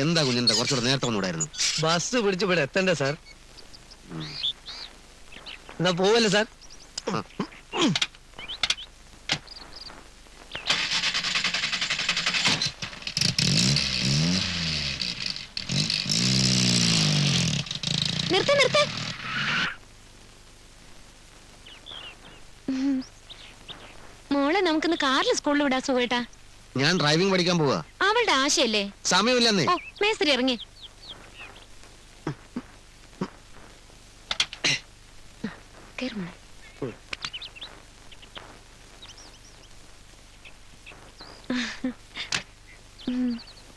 എന്താ കുഞ്ഞിന്റെ കുറച്ചുകൂടെ നേരത്തെ ഒന്നുകൂടായിരുന്നു ബസ് പിടിച്ച് ഇവിടെ എത്തണ്ടേ സാർ എന്നാ പോവല്ലേ സാർ നിർത്ത് നിർത്ത് ഉം. മോളെ നമുക്കിന്ന് കാറിൽ സ്കൂളിൽ വിടാ സുഖേട്ടാ ഞാൻ ഡ്രൈവിംഗ് പഠിക്കാൻ പോവാ അവളുടെ ആശയല്ലേ സമയമില്ലെന്നേ ഓ മേസ്ത്രി ഇറങ്ങി കേറ് മോളെ. ഉം.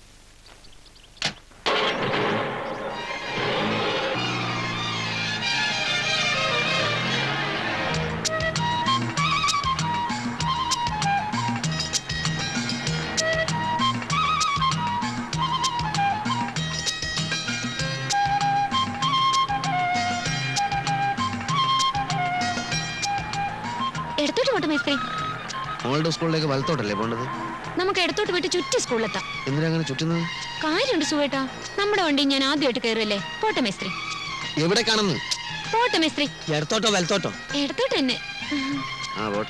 എടുത്തോട്ട് പോട്ടെ മേസ്ത്രി മോളുടെ സ്കൂളിലേക്ക് വലത്തോട്ടല്ലേ പോണ്ടത് നമുക്ക് എടുത്തോട്ട് പോയിട്ട് ചുറ്റി സ്കൂളിലെത്താം എന്തിനാ അങ്ങനെ ചുറ്റുന്നത് കാര്യമുണ്ട് സുഖേട്ടാ നമ്മുടെ വണ്ടി ഞാൻ ആദ്യമായിട്ട് കയറുമല്ലേ പോട്ടെ മേസ്ത്രി എവിടെ കാണുന്നു പോട്ടെ മേസ്ത്രി ഇടത്തോട്ടോ വലത്തോട്ടോ എടുത്തോട്ട് തന്നെ ആ പോട്ടെ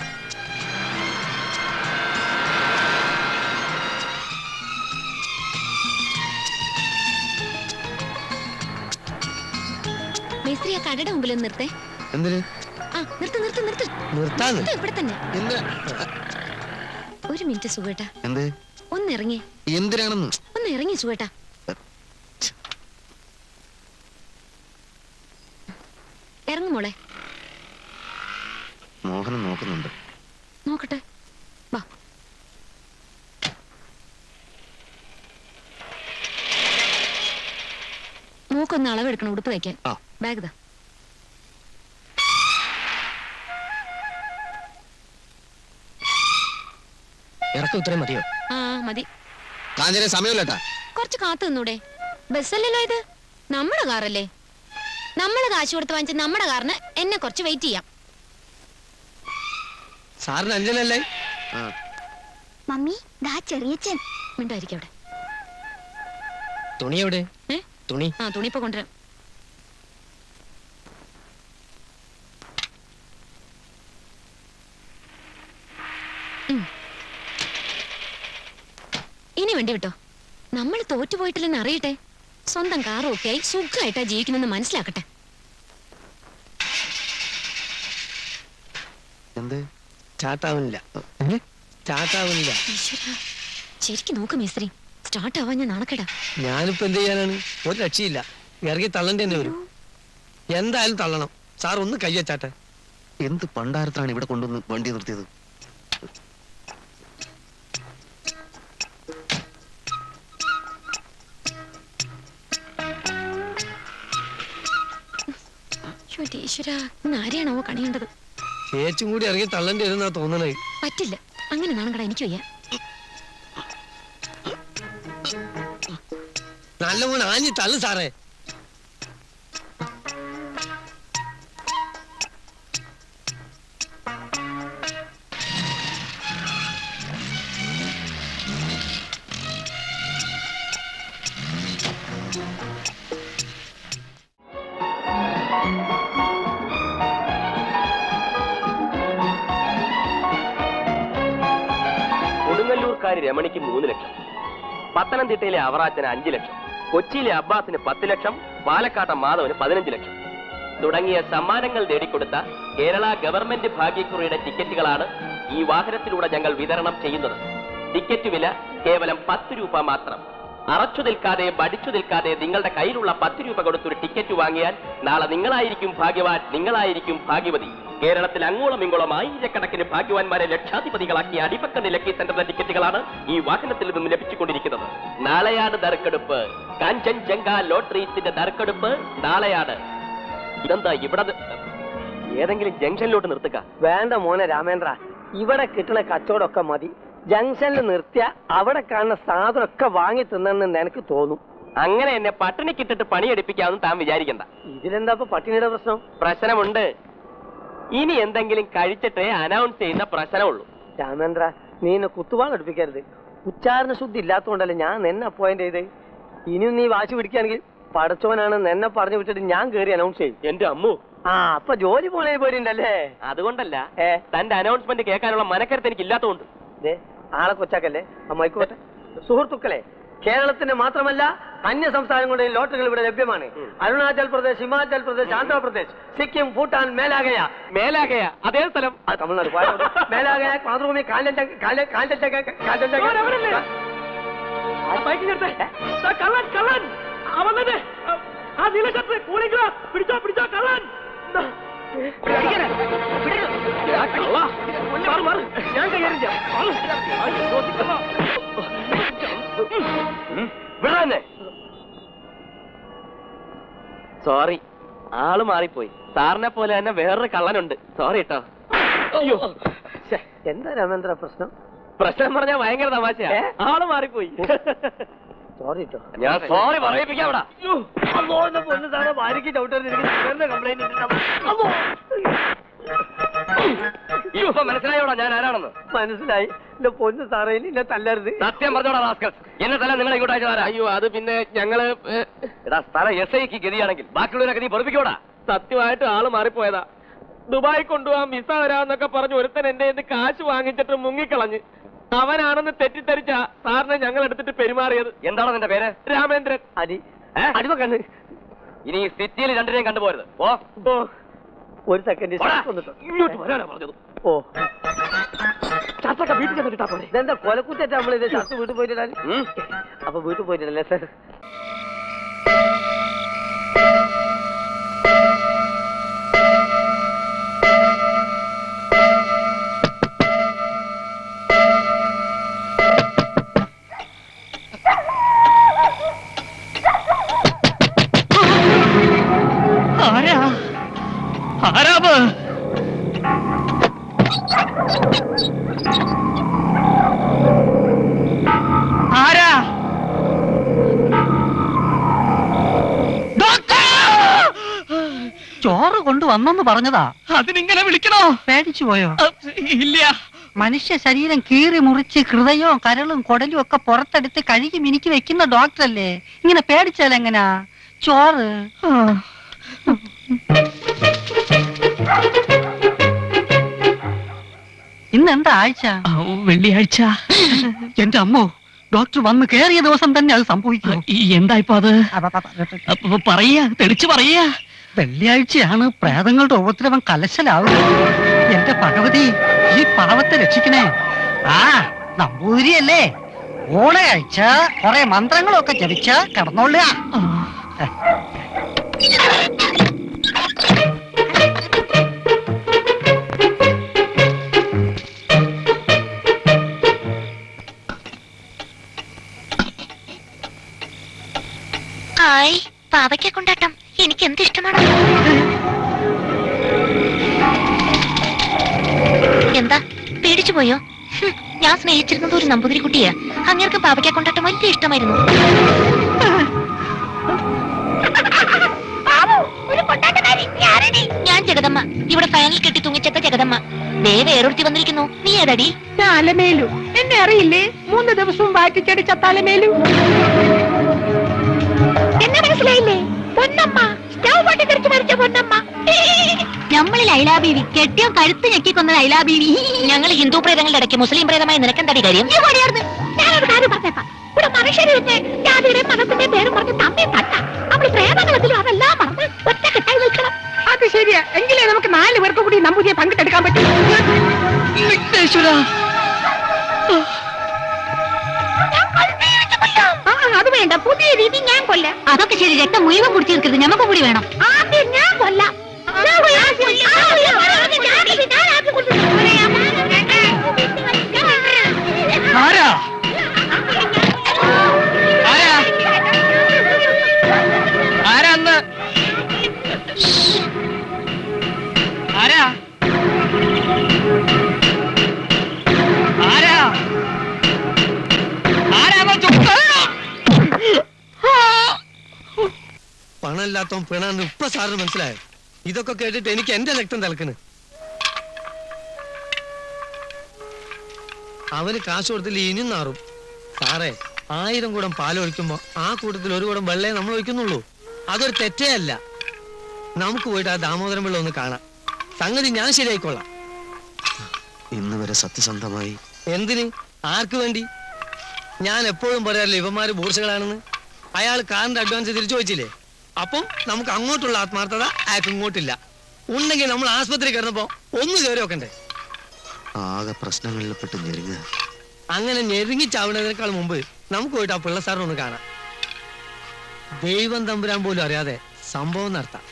മേസ്ത്രി ആ കടയുടെ മുമ്പിൽ ഒന്ന് നിർത്തേ എന്തിന് ആ നിർത്ത് നിർത്ത് നിർത്ത് നിർത്താന്ന് നിർത്ത് ഇവിടെ തന്നെ എന്തിനാ ഒരു മിനിറ്റ് സുഖേട്ടാ എന്ത് ഒന്ന് ഇറങ്ങി എന്തിനാണെന്ന് ഒന്ന് ഇറങ്ങി സുഖേട്ടാ ഇറങ്ങു മോളെ മോഹനം നോക്കുന്നുണ്ട് നോക്കട്ടെ വാ മൂക്കൊന്ന് അളവെടുക്കണം ഉടുപ്പ് തയ്ക്കാൻ ആ. ബാഗ് താ ഇറക്കം ഇത്രയും മതിയോ ആ മതി കാഞ്ചന സമയമില്ലട്ടാ കുറച്ച് കാത്തു നിന്നൂടെ ബസ്സല്ലല്ലോ ഇത് നമ്മുടെ കാറല്ലേ നമ്മള് കാശ് കൊടുത്ത് വാങ്ങിച്ച നമ്മുടെ കാറിന് എന്നെ കുറച്ച് വെയിറ്റ് ചെയ്യാം സാറിന് അഞ്ചനല്ലേ ആ മമ്മി ദാ ചെറിയച്ചൻ മിണ്ടായിരിക്കും അവിടെ തുണി എവിടെ ഏ തുണി ആ തുണിയിപ്പോ കൊണ്ടുവരാം ഉം. ഇനി വേണ്ടി വിട്ടോ നമ്മൾ തോറ്റുപോയിട്ടില്ലെന്ന് അറിയട്ടെ സ്വന്തം കാറും ഒക്കെ ആയി സുഖമായിട്ടാ ജീവിക്കുന്നെന്ന് മനസ്സിലാക്കട്ടെ എന്ത് ചാട്ടാവുന്നില്ല ചാട്ടാവുന്നില്ല ഈശ്വരാ, ശരിക്കും നോക്ക് മിസ്ത്രി സ്റ്റാർട്ട് ആവാൻ ഞാൻ നാണക്കേടാ ഞാനിപ്പോ എന്ത് ചെയ്യാനാണ് ഒരു രക്ഷയില്ല ഇറങ്ങി തള്ളേണ്ടി തന്നെ വരും എന്തായാലും തള്ളണം സാർ ഒന്ന് കയ്യച്ചാട്ടെ എന്ത് പണ്ടാരത്താണ് ഇവിടെ കൊണ്ടുവന്ന് വണ്ടി നിർത്തിയത് അയ്യോ, എൻ്റെ ഈശ്വരാ ഇന്ന് ആരെയാണോ കണിയേണ്ടത് ചേച്ചും കൂടി ഇറങ്ങി തള്ളേണ്ടി വരുന്നാ തോന്നണേ പറ്റില്ല അങ്ങനെ നാണക്കട എനിക്ക് വയ്യ നല്ല മോൻ ആഞ്ഞി തള്ളു സാറേ കൊടുങ്ങല്ലൂർക്കാരി രമണിക്ക് മൂന്ന് ലക്ഷം പത്തനംതിട്ടയിലെ അവറാച്ചന് അഞ്ച് ലക്ഷം കൊച്ചിയിലെ അബ്ബാസിന് പത്ത് ലക്ഷം പാലക്കാട്ടെ മാധവന് പതിനഞ്ച് ലക്ഷം തുടങ്ങിയ സമ്മാനങ്ങൾ നേടിക്കൊടുത്ത കേരള ഗവൺമെന്റ് ഭാഗ്യക്കുറിയുടെ ടിക്കറ്റുകളാണ് ഈ വാഹനത്തിലൂടെ ഞങ്ങൾ വിതരണം ചെയ്യുന്നത് ടിക്കറ്റ് വില കേവലം പത്ത് രൂപ മാത്രം അറച്ചു നിൽക്കാതെ ബടിച്ചു നിൽക്കാതെ നിങ്ങളുടെ കയ്യിലുള്ള പത്ത് രൂപ കൊടുത്തൊരു ടിക്കറ്റ് വാങ്ങിയാൽ നാളെ നിങ്ങളായിരിക്കും ഭാഗ്യവാൻ നിങ്ങളായിരിക്കും ഭാഗ്യവതി കേരളത്തിൽ അങ്ങോളം ഇങ്ങോളം ആയിരക്കണക്കിന് ഭാഗ്യവാന്മാരെ ലക്ഷാധിപതികളാക്കിയ അടിപ്പക്ക നിലക്കി സെന്ററിന്റെ ടിക്കറ്റുകളാണ് ഈ വാഹനത്തിൽ നിന്നും ലഭിച്ചുകൊണ്ടിരിക്കുന്നത് നാളെയാണ് നറുക്കെടുപ്പ് കാഞ്ചൻജംഗ ലോട്ടറീസിന്റെ നറുക്കെടുപ്പ് നാളെയാണ് ഇതെന്താ ഇവിടെ നി- ഏതെങ്കിലും ജംഗ്ഷനിലോട്ട് നിർത്തുക വേണ്ട മോനെ രാമേന്ദ്ര ഇവിടെ കിട്ടണ കച്ചവടമൊക്കെ മതി ജംഗ്ഷനിൽ നിർത്തിയ അവിടെ കാണുന്ന സാധനമൊക്കെ വാങ്ങി തിന്നെന്ന് എനിക്ക് തോന്നും അങ്ങനെ എന്നെ പട്ടിണിക്കിട്ടിട്ട് പണിയെടുപ്പിക്കാമെന്ന് താൻ വിചാരിക്കണ്ട ഇതിലെന്താ ഇപ്പൊ പട്ടിണിയുടെ പ്രശ്നം പ്രശ്നമുണ്ട് ഇനി എന്തെങ്കിലും കഴിച്ചിട്ടേ അനൗൺസ് ചെയ്യുന്ന പ്രശ്നമുള്ളൂ രാമേന്ദ്ര നീ എന്നെ കുത്തുവാൾ എടുപ്പിക്കരുത് ഉച്ചാരണ ശുദ്ധി ഇല്ലാത്തതുകൊണ്ടല്ലേ ഞാൻ നിന്നെ അപ്പോയിന്റ് ചെയ്ത് ഇനിയും നീ വാശി പിടിക്കുകയാണെങ്കിൽ പടച്ചോനാണ് എന്നെ പറഞ്ഞു വിട്ടിട്ട് ഞാൻ കയറി അനൗൺസ് ചെയ്യും എന്റെ അമ്മു ആ അപ്പൊ ജോലി പോണേ പോരുണ്ടല്ലേ അതുകൊണ്ടല്ല ഏ തന്റെ അനൗൺസ്മെന്റ് കേൾക്കാനുള്ള മനക്കരുത്ത് എനിക്ക് ഇല്ലാത്തതുകൊണ്ട് ദേ ആളെ കൊച്ചാക്കല്ലേ അമ്മായിക്കോട്ടെ സുഹൃത്തുക്കളെ കേരളത്തിന് മാത്രമല്ല അന്യ സംസ്ഥാനങ്ങളുടെയും ലോട്ടറികൾ ഇവിടെ ലഭ്യമാണ് അരുണാചൽ പ്രദേശ് ഹിമാചൽ പ്രദേശ് ആന്ധ്രാപ്രദേശ് സിക്കിം ഭൂട്ടാൻ മേലാകയ മേലാകയ അതേ സ്ഥലം ആ തമിഴ്നാട് പോയാലോ? മേലാകയ മാതൃഭൂമി കാലന്റെ കാല കാലന്റെ കാലന്റെ കള്ളൻ കള്ളൻ അവൻ തന്നെ ആ നീലക്കത്ത് കൂളിഗ്രാ പിടിച്ചോ പിടിച്ചോ കള്ളൻ ഞാൻ കൈകാര്യം സോറി ആള് മാറിപ്പോയി സാറിനെ പോലെ തന്നെ വേറൊരു കള്ളനുണ്ട് സോറി കേട്ടോ അയ്യോ ശ്ശെ, എന്താ രാമേന്ദ്ര പ്രശ്നം പ്രശ്നം പറഞ്ഞാ ഭയങ്കര തമാശയാ ഏ? ആള് മാറിപ്പോയി സോറി കേട്ടോ ഞാൻ സോറി പറയിപ്പിക്കാം അവിടെ അമ്മോ എന്റെ പൊന്ന് സാറേ ഭാര്യയ്ക്ക് ചവിട്ടരുത് കംപ്ലൈന്റ് ഇപ്പൊ മനസ്സിലായോടാ ഞാൻ ആരാണെന്ന് മനസ്സിലായി എന്റെ പൊന്ന് സാറേ ഇനി എന്നെ തല്ലരുത് സത്യം പറഞ്ഞോടാ റാസ്കൽ എന്നെ തല നിങ്ങളെ ഇങ്ങോട്ട് അയച്ചതാരാ അയ്യോ അത് പിന്നെ ഞങ്ങള് ഏ, എടാ സ്ഥലം എസ് ഐക്ക് ഗതിയാണെങ്കിൽ ബാക്കിയുള്ളവരൊക്കെ നീ പൊറപ്പിക്കോടാ സത്യമായിട്ട് ആള് മാറിപ്പോയതാ ദുബായി കൊണ്ടുപോകാൻ വിസ തരാന്നൊക്കെ പറഞ്ഞ് ഒരുത്തൻ എന്റെ കയ്യിന്ന് കാശ് വാങ്ങിച്ചിട്ട് മുങ്ങിക്കളഞ്ഞ് അവനാണെന്ന് തെറ്റിദ്ധരിച്ച സാറിനെ ഞങ്ങൾ എടുത്തിട്ട് പെരുമാറിയത് എന്താണ് നിന്റെ പേര് രാമേന്ദ്രൻ അടി ഏ? അടിമ കണ്ണ് ഇനി ഈ സിറ്റിയിൽ രണ്ടിനെയും കണ്ടുപോരുത് ഓ ഓ ഒരു സെക്കൻഡ് ഇങ്ങോട്ട് വരാനാ പറഞ്ഞത് ഓ ചത്തൊക്കെ വീട്ടിൽ ചെന്നിട്ടാ പോലെ ഇതെന്താ കൊലക്കുറ്റായിട്ട് നമ്മൾ ഇത് ഷർട്ട് വീട്ടിൽ പോയിട്ടില്ല ഉം. അപ്പൊ വീട്ടിൽ പോയിട്ടില്ലല്ലേ സാർ ആരാ ആരാവ് ആരാ ചോറ് കൊണ്ടുവന്നെന്ന് പറഞ്ഞതാ അതിനിങ്ങനെ വിളിക്കണോ പേടിച്ചു പോയോ ഇല്ല മനുഷ്യ ശരീരം കീറി മുറിച്ച് ഹൃദയവും കരളും കുടലും ഒക്കെ പുറത്തെടുത്ത് കഴുകി മിനിക്ക് വെക്കുന്ന ഡോക്ടറല്ലേ ഇങ്ങനെ പേടിച്ചാൽ എങ്ങനാ ചോറ് ഇന്ന് എന്താ ആഴ്ച വെള്ളിയാഴ്ച എന്റെ അമ്മോ ഡോക്ടർ വന്ന് കേറിയ ദിവസം തന്നെ അത് സംഭവിക്കും എന്താ ഇപ്പൊ അത് അപ്പൊ പറയാ തെളിച്ചു പറയാ വെള്ളിയാഴ്ചയാണ് പ്രേതങ്ങളുടെ ഉപദ്രവം കലശലാവുന്നത് എന്റെ ഭഗവതി ഈ പാവത്തെ രക്ഷിക്കണേ ആ നമ്പൂതിരിയല്ലേ ഓണയാഴ്ച കുറെ മന്ത്രങ്ങളൊക്കെ ജപിച്ച് കിടന്നോളുക ഹായ് പാവയ്ക്ക കൊണ്ടാട്ടം എനിക്ക് എന്ത് ഇഷ്ടമാണ് എന്താ പേടിച്ചു പോയോ ഹും, ഞാൻ സ്നേഹിച്ചിരുന്നത് ഒരു നമ്പൂതിരി കുട്ടിയാ അങ്ങേർക്ക് പാവയ്ക്ക കൊണ്ടാട്ടം വലിയ ഇഷ്ടമായിരുന്നു ഞാൻ ജഗദമ്മ ഇവിടെ ഫാനിൽ കെട്ടി തൂങ്ങിച്ചത്ത ജഗദമ്മ ദേ വേറൊരുത്തി വന്നിരിക്കുന്നു നീ ഏതടി അലമേലു എന്നെ അറിയില്ലേ മൂന്ന് ദിവസവും വാറ്റിച്ചടിച്ച തലമേലു എന്നെ മനസ്സിലായില്ലേ പൊന്നമ്മ സ്റ്റൗ പൊട്ടിത്തെറിച്ച് മരിച്ച പൊന്നമ്മ നമ്മളിൽ ഐലാബീവി കെട്ടിയോ കഴുത്ത് ഞെക്കിക്കൊന്നത് ഐലാബീവി ഞങ്ങൾ ഹിന്ദു പ്രേതങ്ങളുടെ ഇടയ്ക്ക് മുസ്ലിം പ്രേതമായി നിനക്കെന്താടി കാര്യം ഈ ഓടിയാർന്ന് ഞാനൊരു കാര്യം പറഞ്ഞേക്കാം ഇവിടെ മനുഷ്യരെ വെച്ച് ജാതിയുടെ മതത്തിന്റെ പേരും പറഞ്ഞ് തമ്മി തട്ട നമ്മൾ പ്രേതങ്ങളത്തിലും അതെല്ലാം മറന്ന് ഒറ്റ കെട്ടായി നിൽക്കണം അത് ശരിയാ എങ്കിലേ നമുക്ക് നാല് പേർക്ക് കൂടി നമ്പൂതിയെ പങ്കിട്ടെടുക്കാൻ പറ്റും ആ, അത് വേണ്ട പുതിയ രീതി ഞാൻ കൊല്ലാം അതൊക്കെ ശരി രക്തം മുഴുവൻ കുടിച്ചു തീർക്കരുത് ഞമ്മക്ക് കൂടി വേണം ആദ്യം ഞാൻ കൊല്ലാം ഞാൻ കൊല്ലാം. ആദ്യം ഞാൻ ആദ്യം ഞാൻ ആദ്യം കൊല്ലും. ആരാ ആരാ ആരാന്ന് ആരാ ആരാ ആരാന്ന് ചോദിച്ചാ പണമില്ലാത്തവൻ പിണാന്ന് ഇപ്പൊ സാറിന് മനസ്സിലായോ ഇതൊക്കെ കേട്ടിട്ട് എനിക്ക് എന്റെ രക്തം തിളക്കണ് അവന് കാശ് കൊടുത്തില്ല ഇനിയും നാറും സാറേ ആയിരം കൂടം പാലൊഴിക്കുമ്പോ ആ കൂട്ടത്തിൽ ഒരു കൂടം വെള്ളേ നമ്മൾ ഒഴിക്കുന്നുള്ളൂ അതൊരു തെറ്റേ അല്ല നമുക്ക് പോയിട്ട് ആ ദാമോദരം വെള്ളം ഒന്ന് കാണാം സംഗതി ഞാൻ ശരിയായിക്കൊള്ളാം ഇന്ന് വരെ സത്യസന്ധമായി എന്തിന് ആർക്ക് വേണ്ടി ഞാൻ എപ്പോഴും പറയാറില്ല ഇവന്മാര് ബൂർഷകളാണെന്ന് അയാൾ കാറിന്റെ അഡ്വാൻസ് തിരിച്ചു ചോദിച്ചില്ലേ അപ്പം നമുക്ക് അങ്ങോട്ടുള്ള ആത്മാർത്ഥത അയാൾക്ക് ഇങ്ങോട്ടില്ല ഉണ്ടെങ്കിൽ നമ്മൾ ആസ്പത്രി കിടന്നപ്പോ ഒന്ന് കയറി വെക്കണ്ടേ ആകെ പ്രശ്നങ്ങളിൽ പെട്ട് ഞെരുങ്ങുക അങ്ങനെ ഞെരുങ്ങി ചാവുന്നതിനേക്കാൾ മുമ്പ് നമുക്ക് പോയിട്ട് ആ പിള്ള സാറിനെ ഒന്ന് കാണാം ദൈവം തമ്പുരാൻ പോലും അറിയാതെ സംഭവം നടത്താം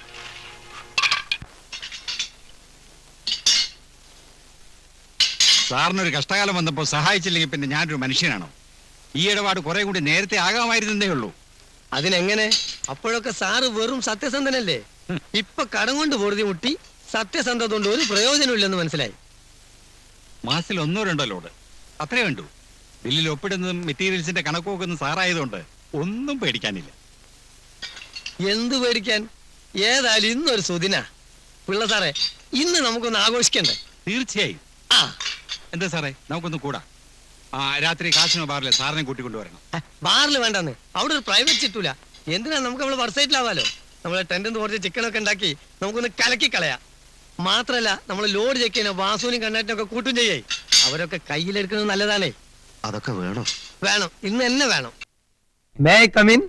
സാറിനൊരു കഷ്ടകാലം വന്നപ്പോൾ സഹായിച്ചില്ലെങ്കിൽ പിന്നെ ഞാനൊരു മനുഷ്യനാണോ ഈ ഇടപാട് കുറെ കൂടി നേരത്തെ ആകാമായിരുന്നേ ഉള്ളൂ അതിനെങ്ങനെ അപ്പോഴൊക്കെ സാറ് വെറും സത്യസന്ധനല്ലേ ഇപ്പൊ കടം കൊണ്ട് പൊറുതി മുട്ടി സത്യസന്ധത കൊണ്ട് ഒരു പ്രയോജനമില്ലെന്ന് മനസ്സിലായി മാസത്തിൽ ഒന്നോ രണ്ടോ ലോഡ് അത്രേ വേണ്ടു ബില്ലിൽ ഒപ്പിടുന്നതും മെറ്റീരിയൽസിന്റെ കണക്ക് നോക്കുന്നതും സാറായതുകൊണ്ട് ഒന്നും പേടിക്കാനില്ല എന്ത് പേടിക്കാൻ ഏതായാലും ഇന്നൊരു സുദിന പിള്ള സാറേ ഇന്ന് നമുക്കൊന്ന് ആഘോഷിക്കണ്ടേ തീർച്ചയായും ആ എന്താ സാറേ നമുക്കൊന്ന് കൂടാ ആ രാത്രി കാശിനോ ബാറിലെ സാറിനെ കൂട്ടിക്കൊണ്ടുവരണം ബാറിൽ വേണ്ടെന്ന് അവിടെ ഒരു പ്രൈവറ്റ് ചിറ്റൂല എന്തിനാ നമുക്ക് നമ്മള് വർസൈറ്റിലാവാലോ നമ്മളെ ടെന്റിന്ന് കുറച്ച് ചിക്കനൊക്കെ ഉണ്ടാക്കി നമുക്കൊന്ന് കലക്കി കളയാം മാത്രല്ല നമ്മൾ ലോഡ് ചെക്ക് ചെയ്യുന്ന വാസുവിനും കണ്ണാറ്റിനും ഒക്കെ കൂട്ടും ചെയ്യേ അവരൊക്കെ കയ്യിലെടുക്കുന്നത് നല്ലതാണേ അതൊക്കെ വേണം വേണം ഇന്ന് തന്നെ വേണം മേ കമിൻ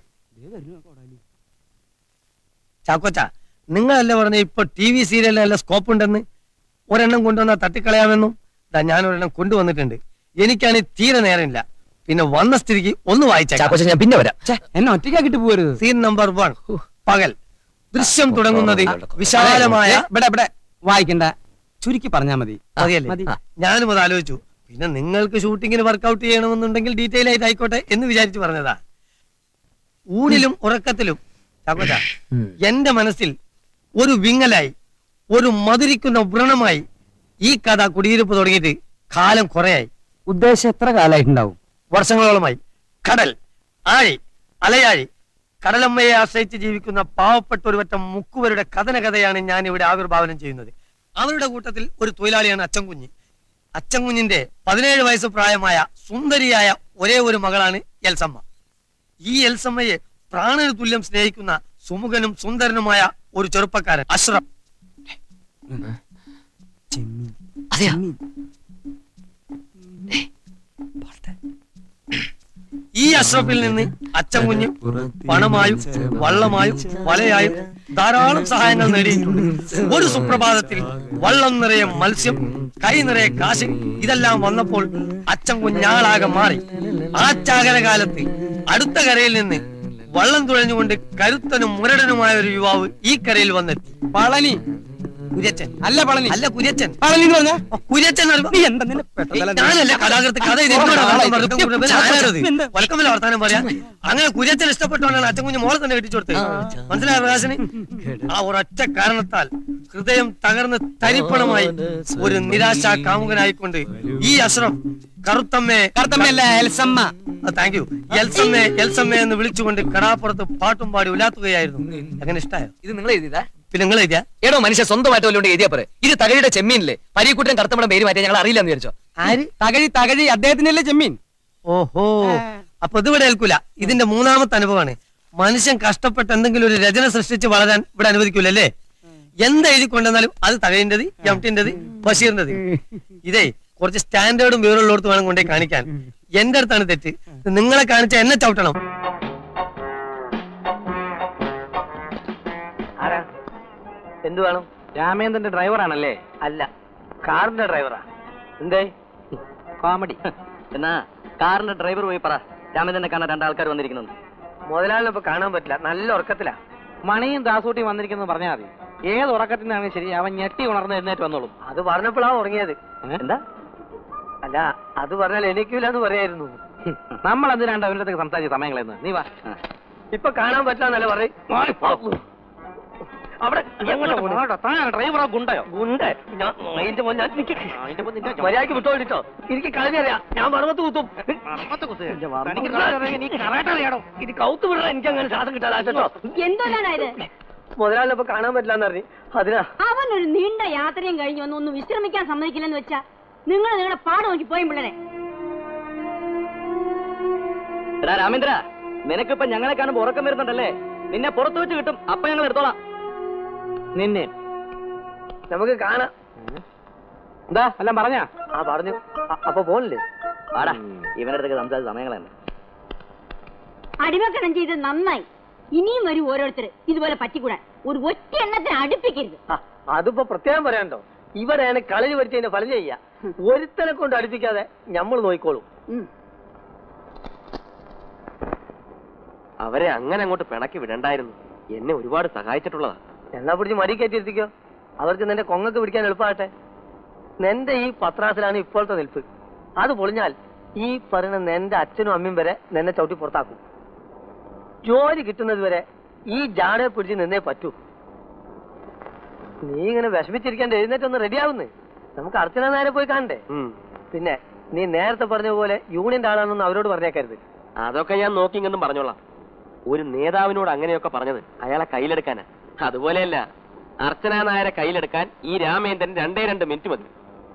ചാക്കോച്ച നിങ്ങളല്ലേ പറഞ്ഞ ഇപ്പൊ ടി വി സീരിയലിന് നല്ല സ്കോപ്പ് ഉണ്ടെന്ന് ഒരെണ്ണം കൊണ്ടുവന്നാൽ തട്ടിക്കളയാമെന്നും ദാ ഞാൻ ഒരെണ്ണം കൊണ്ടുവന്നിട്ടുണ്ട് എനിക്കാണ് തീരെ നേരമില്ല പിന്നെ വന്ന സ്ഥിതിക്ക് ഒന്ന് വായിച്ചേക്കാം ഞാൻ പിന്നെ വരാം എന്നെ ഒറ്റയ്ക്കാക്കിട്ട് പോരുത് സീൻ നമ്പർ വൺ പകൽ ദൃശ്യം തുടങ്ങുന്നത് വിശാലമായ ഇവിടെ ഇവിടെ വായിക്കണ്ട ചുരുക്കി പറഞ്ഞാ മതി മതിയല്ലേ മതി. ഞാനും അത് ആലോചിച്ചു പിന്നെ നിങ്ങൾക്ക് ഷൂട്ടിങ്ങിന് വർക്കൗട്ട് ചെയ്യണമെന്നുണ്ടെങ്കിൽ ഡീറ്റെയിൽ ആയിട്ട് ആയിക്കോട്ടെ എന്ന് വിചാരിച്ചു പറഞ്ഞതാ ഊണിലും ഉറക്കത്തിലും ചാക്കോച്ച എന്റെ മനസ്സിൽ ഒരു വിങ്ങലായി ഒരു മധുരിക്കുന്ന വ്രണമായി ഈ കഥ കുടിയിരുപ്പ് തുടങ്ങിയിട്ട് കാലം കുറയായി ഉദ്ദേശം എത്ര കാലായിട്ടുണ്ടാവും വർഷങ്ങളോളമായി കടൽ ആഴി അലയാഴി കടലമ്മയെ ആശ്രയിച്ച് ജീവിക്കുന്ന പാവപ്പെട്ട ഒരു വറ്റം മുക്കുവരുടെ കഥന കഥയാണ് ഞാൻ ഇവിടെ ആവിർഭാവനം ചെയ്യുന്നത് അവരുടെ കൂട്ടത്തിൽ ഒരു തൊഴിലാളിയാണ് അച്ചൻകുഞ്ഞ് അച്ചൻകുഞ്ഞിന്റെ പതിനേഴ് വയസ്സ് പ്രായമായ സുന്ദരിയായ ഒരേ ഒരു മകളാണ് എൽസമ്മ ഈ എൽസമ്മയെ പ്രാണന് തുല്യം സ്നേഹിക്കുന്ന സുമുഖനും സുന്ദരനുമായ ഒരു ചെറുപ്പക്കാരൻ അഷ്റഫ് ഈ അഷ്റഫിൽ നിന്ന് അച്ഛൻ കുഞ്ഞ് പണമായും വള്ളമായും വലയായും ധാരാളം സഹായങ്ങൾ നേടിയിട്ടുണ്ട് ഒരു സുപ്രഭാതത്തിൽ വള്ളം നിറയെ മത്സ്യം കൈ നിറയെ കാശ് ഇതെല്ലാം വന്നപ്പോൾ അച്ഛൻ കുഞ്ഞാളാകെ മാറി ആ ചാകര കാലത്ത് അടുത്ത കരയിൽ നിന്ന് വള്ളം തുഴഞ്ഞുകൊണ്ട് കരുത്തനും മുരടനുമായ ഒരു യുവാവ് ഈ കരയിൽ വന്നെത്തി പളനി കുര്യച്ചൻ അല്ല പളനി അല്ല കുര്യച്ചൻ പളനി എന്ന് പറഞ്ഞ ഓ, കുര്യച്ചൻ എന്ന് നീ പറയുമ്പോ- എന്താ നിന്നെ പെട്ടതല്ല നീ? ഞാനല്ല കഥാകൃത്ത് കഥ ഇത് എന്നോട് വർത്തമാനം പറഞ്ഞു. പിന്നെ ആരാണത്? എന്താ? വൽക്കമില്ല വർത്താനം പറയാ അങ്ങനെ കുര്യച്ചൻ ഇഷ്ടപ്പെട്ടുകൊണ്ടാണ് അച്ഛൻ കുഞ്ഞ് മോളെ തന്നെ കെട്ടിച്ചു കൊടുത്തത് മനസ്സിലായ പ്രകാശന് ആ ഒരൊറ്റ കാരണത്താൽ ഹൃദയം തകർന്ന് തരിപ്പണമായി ഒരു നിരാശ കാമുകനായിക്കൊണ്ട് ഈ അഷ്റഫ് കറുത്തമ്മേ കറുത്തമ്മയല്ല എൽസമ്മ താങ്ക് യു എൽസമ്മേ എൽസമ്മേ എന്ന് വിളിച്ചുകൊണ്ട് കടാപ്പുറത്ത് പാട്ടും പാടി ഉലാത്തുകയായിരുന്നു അങ്ങനെ ഇഷ്ടായോ ഇത് നിങ്ങൾ എഴുതിയതാ പിന്നെ നിങ്ങൾ എഴുതിയാ ഏടോ മനുഷ്യ സ്വന്തമായിട്ട് വല്ലോണ്ട് എഴുതിയാ പറ ഇത് തകഴിയുടെ ചെമ്മീനില്ലേ പരീക്കുട്ടൻ കറുത്തമ്മയുടെ പേര് മാറ്റി ഞങ്ങൾ അറിയില്ലെന്ന് വിചാരിച്ചോ ആര് തകഴി തകഴി അദ്ദേഹത്തിനല്ലേ ചെമ്മീൻ ഓഹോ അപ്പൊ ഇതിവിടെ ഏൽക്കൂല ഇതിന്റെ മൂന്നാമത്തെ അനുഭവമാണ് മനുഷ്യൻ കഷ്ടപ്പെട്ട് എന്തെങ്കിലും ഒരു രചന സൃഷ്ടിച്ച് വളരാൻ ഇവിടെ അനുവദിക്കൂലല്ലേ എന്ത് എഴുതി കൊണ്ടുവന്നാലും അത് തകഴിന്റത് എംടിന്റത് ബഷീറിന്റത് ഇതേ കുറച്ച് സ്റ്റാൻഡേർഡും വിവരമുള്ളടത്ത് വേണം കൊണ്ടേ കാണിക്കാൻ എന്റെ അടുത്താണ് തെറ്റ് ഇത് നിങ്ങളെ കാണിച്ച എന്നെ ചവിട്ടണം ആരാ എന്ത് വേണം രാമേന്ദ്രന്റെ ഡ്രൈവറാണല്ലേ അല്ല കാറിന്റെ ഡ്രൈവറാ എന്തേ കോമഡി എന്നാ കാറിന്റെ ഡ്രൈവർ പോയി പറ രാമേന്ദ്രനെ കാണാൻ രണ്ടാൾക്കാർ വന്നിരിക്കുന്നു മുതലാളിനെ ഇപ്പൊ കാണാൻ പറ്റില്ല നല്ല ഉറക്കത്തിലാ മണിയും ദാസൂട്ടിയും വന്നിരിക്കുന്നത് പറഞ്ഞാൽ മതി ഏത് ഉറക്കത്തിൽ നിന്നാണ് ശരി അവൻ ഞെട്ടി ഉണർന്ന് എഴുന്നേറ്റ് വന്നോളും അത് പറഞ്ഞപ്പോഴാ ഉറങ്ങിയത് എന്താ അല്ല അത് പറഞ്ഞാൽ എനിക്കില്ല എന്ന് പറയായിരുന്നു നമ്മൾ എന്തിനാണ്ട് അവരുടെ അടുത്ത് സംസാരിച്ച സമയങ്ങളെന്ന് നീ വാ ഇപ്പൊ കാണാൻ പറ്റില്ല പറയും അവിടെ എങ്ങോട്ടാ പോണെ? ഡ്രൈവറോ ഗുണ്ടയോ ഗുണ്ട് ഞാൻ അതിന്റെ മോൻ ഞാൻ നിക്ക്. മര്യാദക്ക് വിട്ടോണ്ടിട്ടോ എനിക്ക് കളി അറിയാം ഞാൻ മറമത്ത് കുത്തും നീ കറാട്ട അറിയാടോ ഇത് കൗത്ത് വിടണ എനിക്ക് അങ്ങനെ ശ്വാസം കിട്ടാതാട്ടോ എന്തോന്നാണ് ഇത് മുതലാളിനെ ഇപ്പൊ കാണാൻ പറ്റില്ല എന്ന് പറഞ്ഞു അതിനാ അവൻ ഒരു നീണ്ട യാത്രയും കഴിഞ്ഞ് ഒന്ന് ഒന്ന് വിശ്രമിക്കാൻ സമ്മതിക്കില്ലെന്ന് വെച്ചാ നിങ്ങൾ നിങ്ങളുടെ പാട് നോക്കി പോയും പിള്ളേരെ എടാ രാമേന്ദ്ര നിനക്കിപ്പോ ഞങ്ങളെ കാണുമ്പോ ഉറക്കം വരുന്നുണ്ടല്ലേ നിന്നെ പുറത്തു വെച്ച് കിട്ടും അപ്പൊ ഞങ്ങൾ എടുത്തോളാം നിന്നെ നമുക്ക് കാണാം എന്താ എല്ലാം പറഞ്ഞാ ആ പറഞ്ഞു അ- അപ്പൊ പോണില്ലേ ആടാ ഇവന്റെ അടുത്തേക്ക് സംസാരിച്ച സമയങ്ങളാണ് അടിമക്കണം ചെയ്ത് നന്നായി ഇനിയും വരും ഓരോരുത്തർ ഇതുപോലെ പറ്റിക്കൂടാൻ ഒരു ഒറ്റ എണ്ണത്തിന് അടുപ്പിക്കരുത് ആ, അതിപ്പോ പ്രത്യേകം പറയാണ്ടോ ഇവിടെയാണ് കളരി പഠിച്ചതിന്റെ ഫലം ചെയ്യാ ഒരുത്തനെ കൊണ്ട് അടുപ്പിക്കാതെ നമ്മൾ നോക്കിക്കോളും അവരെ അങ്ങനെ അങ്ങോട്ട് പിണക്കി വിടണ്ടായിരുന്നു എന്നെ ഒരുപാട് സഹായിച്ചിട്ടുള്ളതാ എന്നാ പിടിച്ച് മടി കയറ്റിയിരുത്തിക്കോ അവർക്ക് നിന്റെ കൊങ്ങക്ക് പിടിക്കാൻ എളുപ്പമാകട്ടെ നിന്റെ ഈ പത്രാസിലാണ് ഇപ്പോഴത്തെ നിൽപ്പ് അത് പൊളിഞ്ഞാൽ ഈ പറയുന്ന നിന്റെ അച്ഛനും അമ്മയും വരെ നിന്നെ ചവിട്ടി പുറത്താക്കും ജോലി കിട്ടുന്നത് വരെ ഈ ജാടയെ പിടിച്ച് നിന്നേ പറ്റൂ നീ ഇങ്ങനെ വിഷമിച്ചിരിക്കാണ്ട് എഴുന്നേറ്റൊന്ന് റെഡിയാവുന്നേ നമുക്ക് അർച്ചന നേരെ പോയി കാണണ്ടേ പിന്നെ നീ നേരത്തെ പറഞ്ഞ പോലെ യൂണിയന്റെ ആളാണെന്ന് അവരോട് പറഞ്ഞേക്കരുത് അതൊക്കെ ഞാൻ നോക്കിങ്ങെന്നും പറഞ്ഞോളാം ഒരു നേതാവിനോട് അങ്ങനെയൊക്കെ പറഞ്ഞത് അയാളെ കയ്യിലെടുക്കാനാ അതുപോലെയല്ല അർച്ചന നായരെ കയ്യിലെടുക്കാൻ ഈ രാമേന്ദ്രൻ രണ്ടേ രണ്ട് മിനിറ്റ് മതി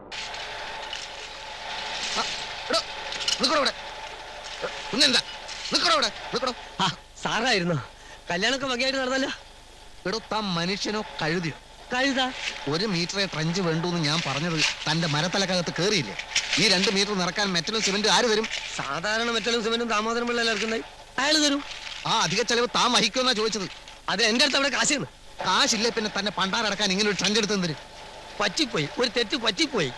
കുഞ്ഞെന്താ നിക്കടോ ഇവിടെ നിക്കടോ സാറായിരുന്നോ കല്യാണമൊക്കെ വകയായിട്ട് നടന്നല്ലോ എടോ താൻ മനുഷ്യനോ കഴുതിയോ കഴുത ഒരു മീറ്ററെ ട്രഞ്ച് വേണ്ടൂന്ന് ഞാൻ പറഞ്ഞത് തന്റെ മരത്തലക്കകത്ത് കേറിയില്ലേ ഈ രണ്ട് മീറ്റർ നിറക്കാൻ മെറ്റലും സിമെന്റും ആര് തരും സാധാരണ മെറ്റലും സിമെന്റും ദാമോദരം പിള്ളേർ ഇറക്കുന്നത് അയാൾ തരും ആ അധിക ചെലവ് താൻ വഹിക്കുമെന്നാ ചോദിച്ചത് അത് എന്റെ അടുത്ത് അവിടെ കാശാണ് കാശില്ലേ പിന്നെ തന്നെ പണ്ടാറടക്കാൻ ഇങ്ങനെ ഒരു ട്രഞ്ച് എടുത്തു തരും പറ്റിപ്പോയി ഒരു തെറ്റ് പറ്റിപ്പോയി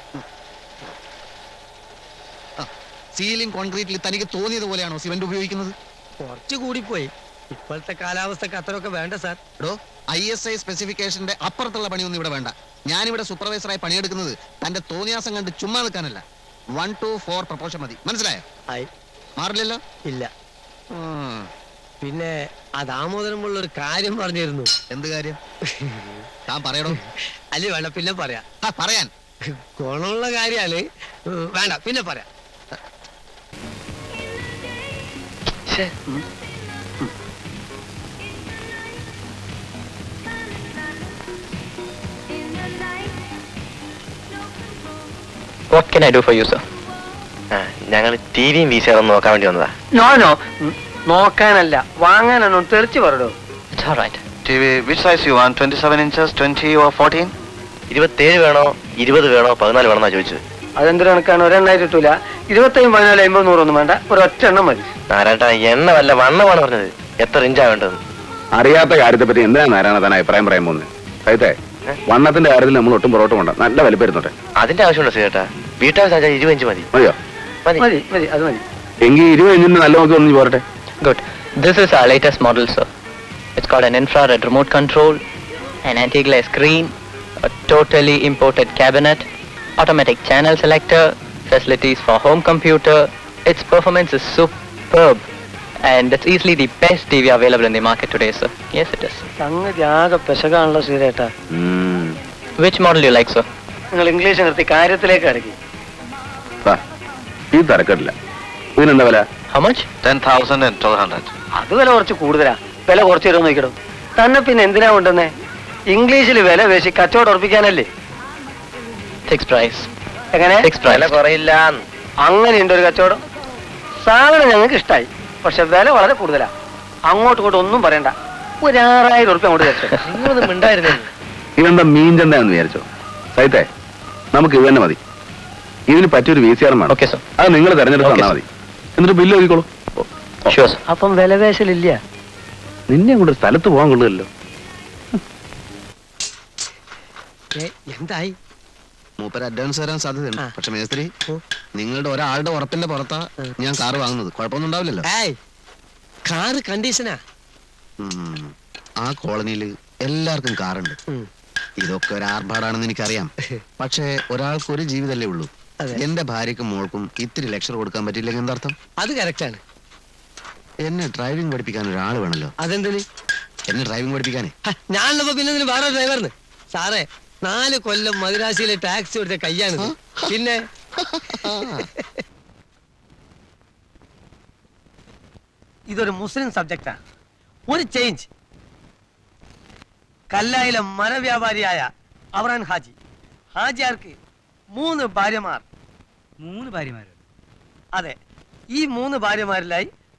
സീലിംഗ് കോൺക്രീറ്റിൽ തനിക്ക് തോന്നിയത് പോലെയാണോ സിമെന്റ് ഉപയോഗിക്കുന്നത് കുറച്ച് കൂടിപ്പോയി ഇപ്പോഴത്തെ കാലാവസ്ഥക്ക് അത്രയൊക്കെ വേണ്ട സാർ എടോ ഐ എസ് ഐ സ്പെസിഫിക്കേഷന്റെ അപ്പുറത്തുള്ള പണിയൊന്നും ഇവിടെ വേണ്ട ഞാനിവിടെ സൂപ്പർവൈസറായി പണിയെടുക്കുന്നത് തന്റെ തോന്നിയാസം കണ്ട് ചുമ്മാ നിൽക്കാനല്ല വൺ ടു ഫോർ പ്രപ്പോഷൻ മതി മനസ്സിലായോ ആയി മാറില്ലല്ലോ ഇല്ല പിന്നെ ആ ദാമോദരം ഉള്ള ഒരു കാര്യം പറഞ്ഞിരുന്നു എന്ത് കാര്യം താൻ പറയടോ അല്ലേ വേണ്ട പിന്നെ പറയാം ആ പറയാൻ ഗുണമുള്ള കാര്യാണ് ഉം, വേണ്ട പിന്നെ പറയാം what can I do for you sir ഞങ്ങൾ ടി വിയും വി സിയാറും നോക്കാൻ വേണ്ടി വന്നതാ നോനോ നോക്കാനല്ല വാങ്ങാനാണോ തെറിച്ച് പറടോ it's alright TV, which size you want? 27 inches, 20 or 14? ഇരുപത്തേഴ് വേണോ ഇരുപത് വേണോ പതിനാല് വേണോ ചോദിച്ചത് അതെന്തൊരു കണക്കാണ് ഒരെണ്ണായിട്ട് കിട്ടൂല ഇരുപത്തയ്യും പതിനാല് അമ്പത് നൂറൊന്നും വേണ്ട ഒരു ഒറ്റ എണ്ണം മതി നാരായണ എണ്ണ വല്ല വണ്ണമാണ് പറഞ്ഞത് എത്ര ഇഞ്ചാ വേണ്ടത് അറിയാത്ത കാര്യത്തെ പറ്റി എന്തിനാണ് നാരായണ താൻ അഭിപ്രായം പറയാൻ പോകുന്നത് സഹിതേ വണ്ണത്തിന്റെ കാര്യത്തിൽ നമ്മൾ ഒട്ടും പുറകോട്ടും കൊണ്ട് നല്ല വലിപ്പരുന്നുണ്ട് അതിന്റെ ആവശ്യമുണ്ടോ സീട്ടാ വീട്ടാവശ്യം വെച്ചാൽ ഇരുപത് ഇഞ്ച് മതി മതിയോ മതി മതി മതി അത് മതി എങ്കിൽ ഇരുപത് ഇഞ്ചിന്റെ നല്ല നോക്കി ഒന്ന് പോരട്ടെ Good. This is our latest model, sir. It's got an infrared remote control, an anti-glare screen, a totally imported cabinet, automatic channel selector, facilities for home computer. Its performance is superb, and it's easily the best TV available in the market today, sir. Yes, it is. സംഗതി ആകെ പെശകാണല്ലോ ശ്രീരേട്ടാ Which model do you like, sir? നിങ്ങൾ English നിർത്തി കാര്യത്തിലേക്ക് അടക്കി ദാ, ഈ തരക്കടില്ല ഇതിനെന്താ വില How much? 10,000 and 1200. അത് വില കുറച്ച് കൂടുതലാ വില കുറച്ച് തരുമോ നോക്കിടും തന്നെ പിന്നെ എന്തിനാ കൊണ്ടുവന്നേ ഇംഗ്ലീഷിൽ വില വേശി കച്ചവടം ഉറപ്പിക്കാനല്ലേ Fixed price. എങ്ങനെ Fixed price. കുറയില്ല അങ്ങനെയുണ്ട് ഒരു കച്ചവടം സാധനം ഞങ്ങൾക്ക് ഇഷ്ടമായി പക്ഷെ വില വളരെ കൂടുതലാ അങ്ങോട്ടും ഇങ്ങോട്ടും ഒന്നും പറയണ്ട ഒരു ആറായിരം ഉറുപ്പ്യ അങ്ങോട്ട് തരട്ടെ നിങ്ങളൊന്നും മിണ്ടായിരുന്നേ ഇതെന്താ മീൻ ചന്തയാണെന്ന് വിചാരിച്ചോ സഹിതേ നമുക്ക് ഇത് തന്നെ മതി ഇതിന് പറ്റിയൊരു വി സി ആർ വേണം Okay, sir. അത് നിങ്ങൾ തെരഞ്ഞെടുത്ത് Okay, തന്നാൽ മതി എന്നിട്ട് ബില്ല് ഒതുക്കോളൂ Sure, sir. അപ്പം വില വേശലില്ല നിന്നെ കൊണ്ട് ഒരു സ്ഥലത്ത് പോകാൻ കൊള്ളുമല്ലോ എന്തായി മൂപ്പര് അഡ്വാൻസ് തരാൻ സാധ്യതയുണ്ട് പക്ഷെ മേസ്ത്രി നിങ്ങളുടെ ഒരാളുടെ ഉറപ്പിന്റെ പുറത്താ ഞാൻ കാറ് വാങ്ങുന്നത് കുഴപ്പമൊന്നും ഉണ്ടാവില്ലല്ലോ ഏയ് കാറ് കണ്ടീഷനാ ഉം. ആ കോളനിയിൽ എല്ലാവർക്കും കാറുണ്ട് ഇതൊക്കെ ഒരു ആർഭാടാണെന്ന് എനിക്കറിയാം പക്ഷേ ഒരാൾക്ക് ഒരു ജീവിതമല്ലേ ഉള്ളൂ എന്റെ ഭാര്യക്കും മോൾക്കും ഇത്തിരി ലെക്ചർ കൊടുക്കാൻ പറ്റിയില്ലെങ്കിൽ എന്താർത്ഥം അത് കറക്റ്റാണ് എന്നെ ഡ്രൈവിംഗ് പഠിപ്പിക്കാൻ ഒരാൾ വേണമല്ലോ അതെന്തിന് എന്നെ ഡ്രൈവിംഗ് പഠിപ്പിക്കാനേ ഞാനുള്ളപ്പോ പിന്നെ ഇതിന് വേറെ ഡ്രൈവറിന് സാറേ നാല് കൊല്ലം മദിരാശിയിലെ ടാക്സി കൊടുത്ത കയ്യാണിത് പിന്നെ ഇതൊരു മുസ്ലിം സബ്ജക്റ്റാ ഒരു ചേഞ്ച് കല്ലായിലെ മരവ്യാപാരിയായ അവറാൻ ഹാജി ഹാജിയാർക്ക് മൂന്ന് ഭാര്യമാർ മൂന്ന് ഭാര്യമാരോ അതെ ഈ മൂന്ന് ഭാര്യമാരിലായി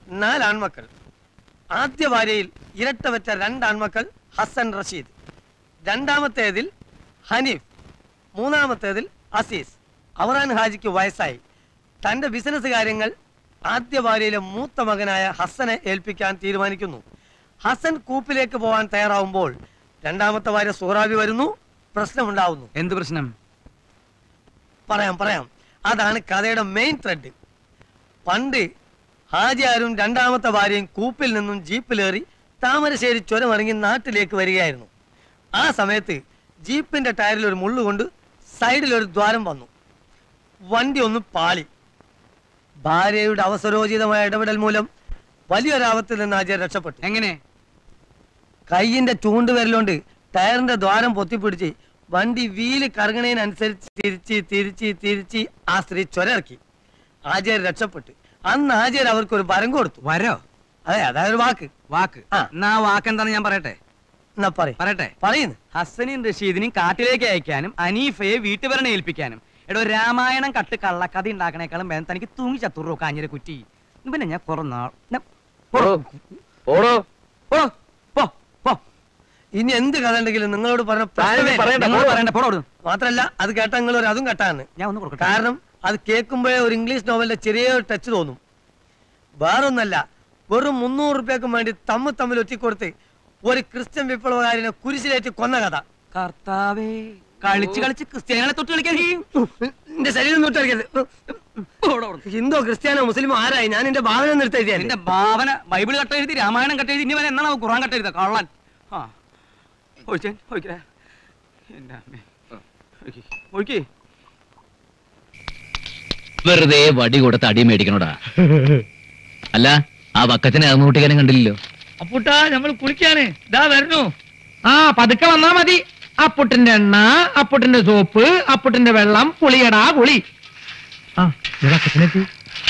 നാല് ആൺമക്കൾ ആദ്യ ഭാര്യയിൽ ഇരട്ടവറ്റ രണ്ട് ആൺമക്കൾ ഹസൻ റഷീദ് രണ്ടാമത്തേതിൽ ഹനീഫ് മൂന്നാമത്തേതിൽ അസീസ് അവറാൻ ഹാജിക്ക് വയസ്സായി തന്റെ ബിസിനസ് കാര്യങ്ങൾ ആദ്യ ഭാര്യയിലെ മൂത്ത മകനായ ഹസനെ ഏൽപ്പിക്കാൻ തീരുമാനിക്കുന്നു ഹസൻ കൂപ്പിലേക്ക് പോകാൻ തയ്യാറാവുമ്പോൾ രണ്ടാമത്തെ ഭാര്യ സൂറാബി വരുന്നു പ്രശ്നമുണ്ടാവുന്നു എന്ത് പ്രശ്നം പറയാം പറയാം അതാണ് കഥയുടെ മെയിൻ ത്രെഡ് പണ്ട് ഹാജിയാരും രണ്ടാമത്തെ ഭാര്യയും കൂപ്പിൽ നിന്നും ജീപ്പിലേറി താമരശ്ശേരി ചുരമിറങ്ങി നാട്ടിലേക്ക് വരികയായിരുന്നു ആ സമയത്ത് ജീപ്പിന്റെ ടയറിൽ ഒരു മുള്ളു കൊണ്ട് സൈഡിൽ ഒരു ദ്വാരം വന്നു വണ്ടി ഒന്ന് പാളി ഭാര്യയുടെ അവസരോചിതമായ ഇടപെടൽ മൂലം വലിയൊരാപത്തിൽ നിന്ന് ഹാജിയാർ രക്ഷപ്പെട്ടു എങ്ങനെ കൈയിന്റെ ചൂണ്ടുവിരലുകൊണ്ട് ടയറിന്റെ ദ്വാരം പൊത്തിപ്പിടിച്ച് വണ്ടി വീല് കറങ്ങണതിനനുസരിച്ച് തിരിച്ച് തിരിച്ച് തിരിച്ച് ആ സ്ത്രീ ചൊരയിറക്കി ആചാര്യ രക്ഷപ്പെട്ടു അന്ന് ആചാര്യ അവർക്ക് ഒരു വരം കൊടുത്തു വരോ അതെ അതായത് ഒരു വാക്ക് വാക്ക് എന്നാ ആ വാക്ക് എന്താണെന്ന് ഞാൻ പറയട്ടെ എന്നാ പറ പറയട്ടെ പറയുന്നു ഹസനെയും റഷീദിനെയും കാട്ടിലേക്ക് അയക്കാനും അനീഫയെ വീട്ടുപരണ ഏൽപ്പിക്കാനും എടോ രാമായണം കട്ട് കള്ളക്കഥ ഉണ്ടാക്കണേക്കാളും വേദം തനിക്ക് തൂങ്ങി ചത്തുറോ കാഞ്ഞിര കുറ്റി പിന്നെ ഞാൻ കുറെ നാൾ ഞാൻ- പോടോ. പോടോ. പോ. പോ. ഇനി എന്ത് കഥ ഉണ്ടെങ്കിലും നിങ്ങളോട് പറഞ്ഞ പ്രശ്നമേ ഇല്ല. പറയണ്ട, നിങ്ങൾ പോടോ. പറയണ്ട, പോടോ അവിടുന്ന്. മാത്രല്ല അത് കേട്ടാ നിങ്ങൾ ഒരു അതും കെട്ടാന്ന് ഞാൻ ഒന്ന് കൊടുക്കട്ടെ കാരണം അത് കേൾക്കുമ്പോഴേ ഒരു ഇംഗ്ലീഷ് നോവലിന്റെ ചെറിയൊരു ടച്ച് തോന്നും വേറൊന്നല്ല വെറും മുന്നൂറ് റുപ്യക്കും വേണ്ടി തമ്മിൽ തമ്മിൽ ഒറ്റിക്കൊടുത്ത് ഒരു ക്രിസ്ത്യൻ വിപ്ലവകാരനെ കുരിശിലേറ്റ് കൊന്ന കഥ കർത്താവേ കളിച്ച് കളിച്ച് ക്രിസ്ത്യാനികളെ തൊട്ട് കളിക്കാൻ എന്റെ ശരീരം തൊട്ടറിയരുത് ഹിന്ദു ക്രിസ്ത്യാനോ മുസ്ലിമോ ആരായി ഞാൻ എന്റെ ഭാവന നിർത്തി എന്റെ ഭാവന ബൈബിൾ കട്ട് എഴുതി രാമായണം കട്ട് എഴുതി ഇനി വരെ എന്നാണ് ഖുറാൻ കട്ട് എഴുതുക കള്ളൻ ആ ഒഴിച്ചേ ഒഴിക്കേ എന്റെ അമ്മേ ഒഴിക്ക്. ഒഴിക്ക് വെറുതെ വടി കൊടുത്ത് അടി മേടിക്കണോടാ അല്ല ആ വക്കത്തിനെ അറുന്നൂട്ടിക്കാനും കണ്ടില്ലല്ലോ അപ്പുട്ടാ നമ്മൾ കുളിക്കാണ് ഇതാ വരണു ആ പതുക്കെ വന്നാ മതി അപ്പുട്ടിന്റെ എണ്ണ അപ്പുട്ടിന്റെ സോപ്പ് അപ്പുട്ടിന്റെ വെള്ളം കുളിയടാ കുളി ആ ഇതാ കിച്ചനെത്തി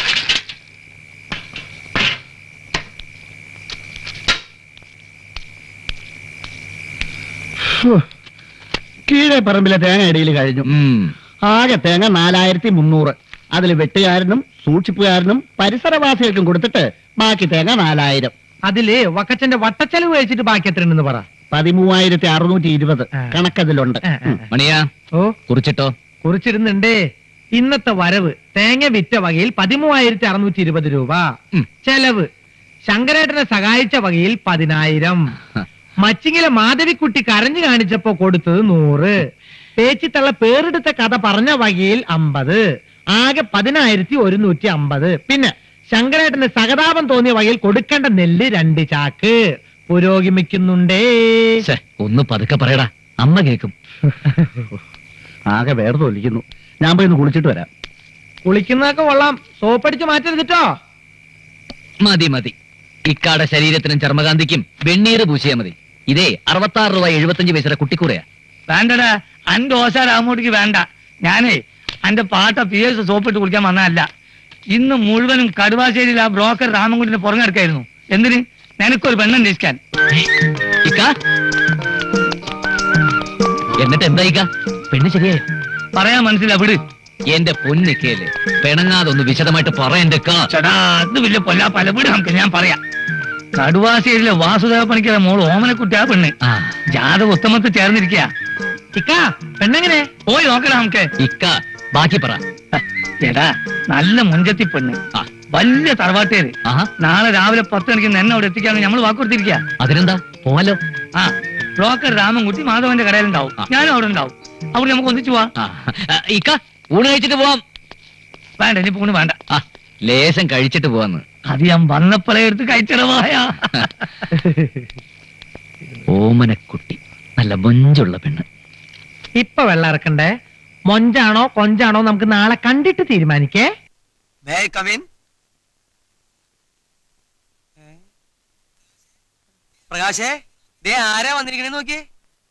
കീഴെ പറമ്പിലെ തേങ്ങ ഇടയിൽ കഴിഞ്ഞു ആകെ തേങ്ങ നാലായിരത്തി മുന്നൂറ് അതിൽ വെട്ടുകാരനും സൂക്ഷിപ്പുകാരനും പരിസരവാസികൾക്കും കൊടുത്തിട്ട് ബാക്കി തേങ്ങ നാലായിരം അതില് വക്കച്ചന്റെ വട്ടച്ചെലവ് കഴിച്ചിട്ട് ബാക്കി എത്ര ഉണ്ടെന്ന് പറ പതിമൂവായിരത്തി അറുന്നൂറ്റി ഇരുപത് കണക്കതിലുണ്ട് ഉം. മണിയാ ഓ കുറിച്ചിട്ടോ കുറിച്ചിരുന്നുണ്ടേ ഇന്നത്തെ വരവ് തേങ്ങ വിറ്റ വകയിൽ പതിമൂവായിരത്തി അറുന്നൂറ്റി ഇരുപത് രൂപ ചെലവ് ശങ്കരേട്ടനെ സഹായിച്ച വകയിൽ പതിനായിരം മച്ചിങ്ങിലെ മാധവിക്കുട്ടി കരഞ്ഞു കാണിച്ചപ്പോ കൊടുത്തത് നൂറ് പേച്ചിത്തള്ള പേരെടുത്ത കഥ പറഞ്ഞ വകയിൽ അമ്പത് ആകെ പതിനായിരത്തി ഒരുന്നൂറ്റി അമ്പത് പിന്നെ ശങ്കരേട്ടന് സഹതാപം തോന്നിയ വകയിൽ കൊടുക്കേണ്ട നെല്ല് രണ്ട് ചാക്ക് പുരോഗമിക്കുന്നുണ്ടേ ഛെ, ഒന്ന് പതുക്കെ പറയടാ അമ്മ കേക്കും ആകെ വേർത്ത് ഒലിക്കുന്നു ഞാൻ പോയി ഒന്ന് കുളിച്ചിട്ട് വരാം കുളിക്കുന്നതൊക്കെ കൊള്ളാം സോപ്പടിച്ച് മാറ്റരുതിട്ടോ മതി മതി ഇക്കാടെ ശരീരത്തിനും ചർമ്മകാന്തിക്കും വെണ്ണീര് പൂശിയാ മതി ഇതേ അറുപത്താറ് രൂപ എഴുപത്തഞ്ച് പൈസയുടെ കുട്ടിക്കൂറയാ വേണ്ടടാ അന്റെ ഓശ രാമൂട്ടിക്ക് വേണ്ട ഞാനേ അന്റെ പാട്ട പി എസ് സോപ്പിട്ട് കുളിക്കാൻ വന്നതല്ല ഇന്ന് മുഴുവനും കടുവാശ്ശേരിയിൽ ആ ബ്രോക്കർ രാമൻകുട്ടിനെ പുറങ്ങെടുക്കായിരുന്നു എന്തിന് നിനക്കൊരു പെണ്ണം രക്ഷിക്കാൻ ഇക്ക എന്നിട്ട് എന്തായിക്ക പെണ്ണ് ശരിയായോ പറയാൻ മനസ്സിലാ വിട് എന്റെ പൊന്നിക്കല്ലേ പിണങ്ങാതെ ഒന്ന് വിശദമായിട്ട് പറയന്റെ ചേടാ അത് വലിയ പൊല്ലാ പല വിട് നമുക്ക് ഞാൻ പറയാം കടുവാശ്ശേരിയിലെ വാസുദേവ പണിക്കര മോള് ഓമനക്കുട്ടി ആ പെണ്ണ് ജാതക ഉത്തമത്തിൽ ചേർന്നിരിക്കുക ഇക്ക പെണ്ണെങ്ങനെ പോയി നോക്കണം നമുക്ക് ഇക്ക ബാക്കി പറ എടാ നല്ല മുഞ്ചത്തി പെണ്ണ് വലിയ തറവാട്ടേര് നാളെ രാവിലെ പത്ത് മണിക്ക് എന്നെ അവിടെ എത്തിക്കാന്ന് നമ്മൾ വാക്കുകൊടുത്തിരിക്കുക അതിനെന്താ പോവാലോ ആ ബ്രോക്കർ രാമൻകുട്ടി മാധവന്റെ കടയിലുണ്ടാവും ഞാനും അവിടെ ഉണ്ടാവും അവിടെ നമുക്ക് ഒന്നിച്ചു പോവാം ഇക്ക ഊണ് കഴിച്ചിട്ട് പോവാം വേണ്ട ഇനി ഊണ് വേണ്ട ആ ലേശം കഴിച്ചിട്ട് പോവാന്ന് അത് ഞാൻ വന്നപ്പോഴേ എടുത്ത് കഴിച്ചിടവായ ഓമനക്കുട്ടി നല്ല മൊഞ്ചുള്ള പെണ്ണ് ഇപ്പൊ വെള്ളം ഇറക്കണ്ടേ മൊഞ്ചാണോ കൊഞ്ചാണോ നമുക്ക് നാളെ കണ്ടിട്ട് തീരുമാനിക്കേ May I come in? പ്രകാശേ ദേ ആരാ വന്നിരിക്കണേ നോക്കിയേ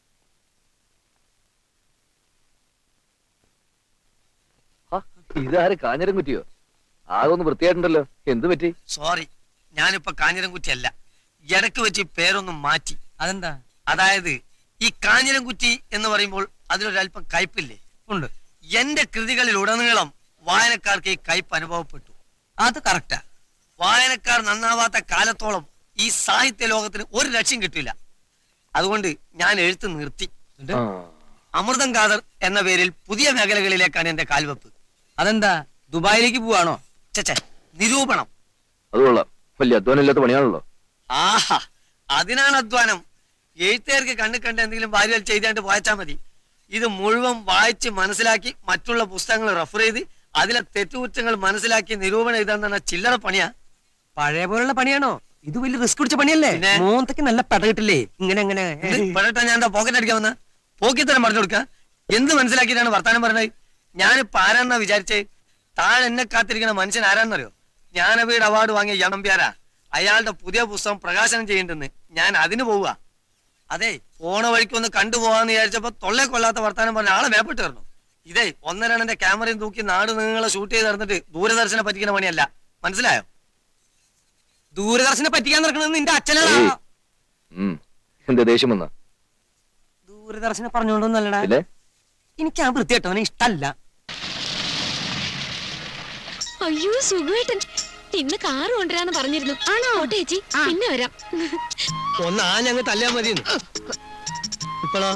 ഇതാര് കാഞ്ഞിരം കുറ്റിയോ ആകെ ഒന്ന് വൃത്തിയായിട്ടുണ്ടല്ലോ എന്ത് പറ്റി സോറി ഞാനിപ്പോ കാഞ്ഞിരംകുറ്റി അല്ല ഇടക്ക് വെച്ച് ഈ പേരൊന്നും മാറ്റി അതെന്താ അതായത് ഈ കാഞ്ഞിരംകുറ്റി എന്ന് പറയുമ്പോൾ അതിലൊരല്പം കയ്പില്ലേ ഉണ്ട് എന്റെ കൃതികളിൽ ഉടനീളം വായനക്കാർക്ക് ഈ കയ്പ് അനുഭവപ്പെട്ടു അത് കറക്റ്റാ വായനക്കാർ നന്നാവാത്ത കാലത്തോളം ഈ സാഹിത്യ ലോകത്തിന് ഒരു ലക്ഷ്യം കിട്ടില്ല അതുകൊണ്ട് ഞാൻ എഴുത്ത് നിർത്തി അമൃതം ഖാദർ എന്ന പേരിൽ പുതിയ മേഖലകളിലേക്കാണ് എന്റെ കാൽവെപ്പ് അതെന്താ ദുബായിലേക്ക് പോവാണോ ചേ നിരൂപണം അത് കൊള്ളാം വലിയ അധ്വാനമില്ലാത്ത പണിയാണല്ലോ ആഹാ അതിനാണ് അധ്വാനം എഴുത്തുകാർക്ക് കണ്ണു കണ്ട് എന്തെങ്കിലും വാരികൾ ചെയ്താണ്ട് വായിച്ചാൽ മതി ഇത് മുഴുവൻ വായിച്ച് മനസ്സിലാക്കി മറ്റുള്ള പുസ്തകങ്ങൾ റെഫർ ചെയ്ത് അതിലെ തെറ്റുകുറ്റങ്ങൾ മനസ്സിലാക്കി നിരൂപണം എഴുതാൻ ചില്ലറ പണിയാ പഴയ പോലുള്ള പണിയാണോ ഇത് വലിയ റിസ്ക് പിടിച്ച പണിയല്ലേ മൂന്നക്ക് നല്ല പെട കിട്ടില്ലേ ഇങ്ങനെ അങ്ങനെ പെടട്ടാ ഞാൻ എന്താ പോക്കറ്റ് അടിക്കാൻ വന്ന പോക്കിത്തരം പറഞ്ഞു കൊടുക്ക എന്ത് മനസ്സിലാക്കിയിട്ടാണ് വർത്താനം പറഞ്ഞത് ഞാനിപ്പോ ആരാന്നാ വിചാരിച്ചേ താൻ എന്നെ കാത്തിരിക്കുന്ന മനുഷ്യൻ ആരാന്നറിയോ ജ്ഞാനപീഠ അവാർഡ് വാങ്ങിയ യണമ്പ്യാരാ അയാളുടെ പുതിയ പുസ്തകം പ്രകാശനം ചെയ്യേണ്ടെന്ന് ഞാൻ അതിന് പോവുക അതെ പോണ വഴിക്കൊന്ന് കണ്ടുപോകാന്ന് വിചാരിച്ചപ്പോ തൊള്ളെ കൊള്ളാത്ത വർത്താനം പറഞ്ഞ ആളെ മേപ്പിട്ട് തരണം ഇതേ ഒന്നരണ്ണിന്റെ ക്യാമറയും തൂക്കി നാട് നീങ്ങളെ ഷൂട്ട് ചെയ്ത് നടന്നിട്ട് ദൂരദർശനെ പറ്റിക്കുന്ന പണിയല്ല മനസ്സിലായോ ദൂരദർശനെ പറ്റിക്കാൻ നടക്കണത് നിന്റെ അച്ഛനാണ് ഏയ്. ഉം. എന്താ ദേഷ്യം വന്ന ദൂരദർശനെ പറഞ്ഞോണ്ടൊന്നല്ലടാ പിന്നെ എനിക്ക് ആ വൃത്തിയായിട്ടവനെ ഇഷ്ടല്ല അയ്യോ സുഖമായിട്ടൻ ഇന്ന് കാറ് കൊണ്ടുവരാന്ന് പറഞ്ഞിരുന്നു ആണോ ഓട്ടെ ചേച്ചി പിന്നെ വരാം ഒന്ന് ആ ഞങ്ങൾ തല്ലാൻ മതിയെന്ന് ഇപ്പളോ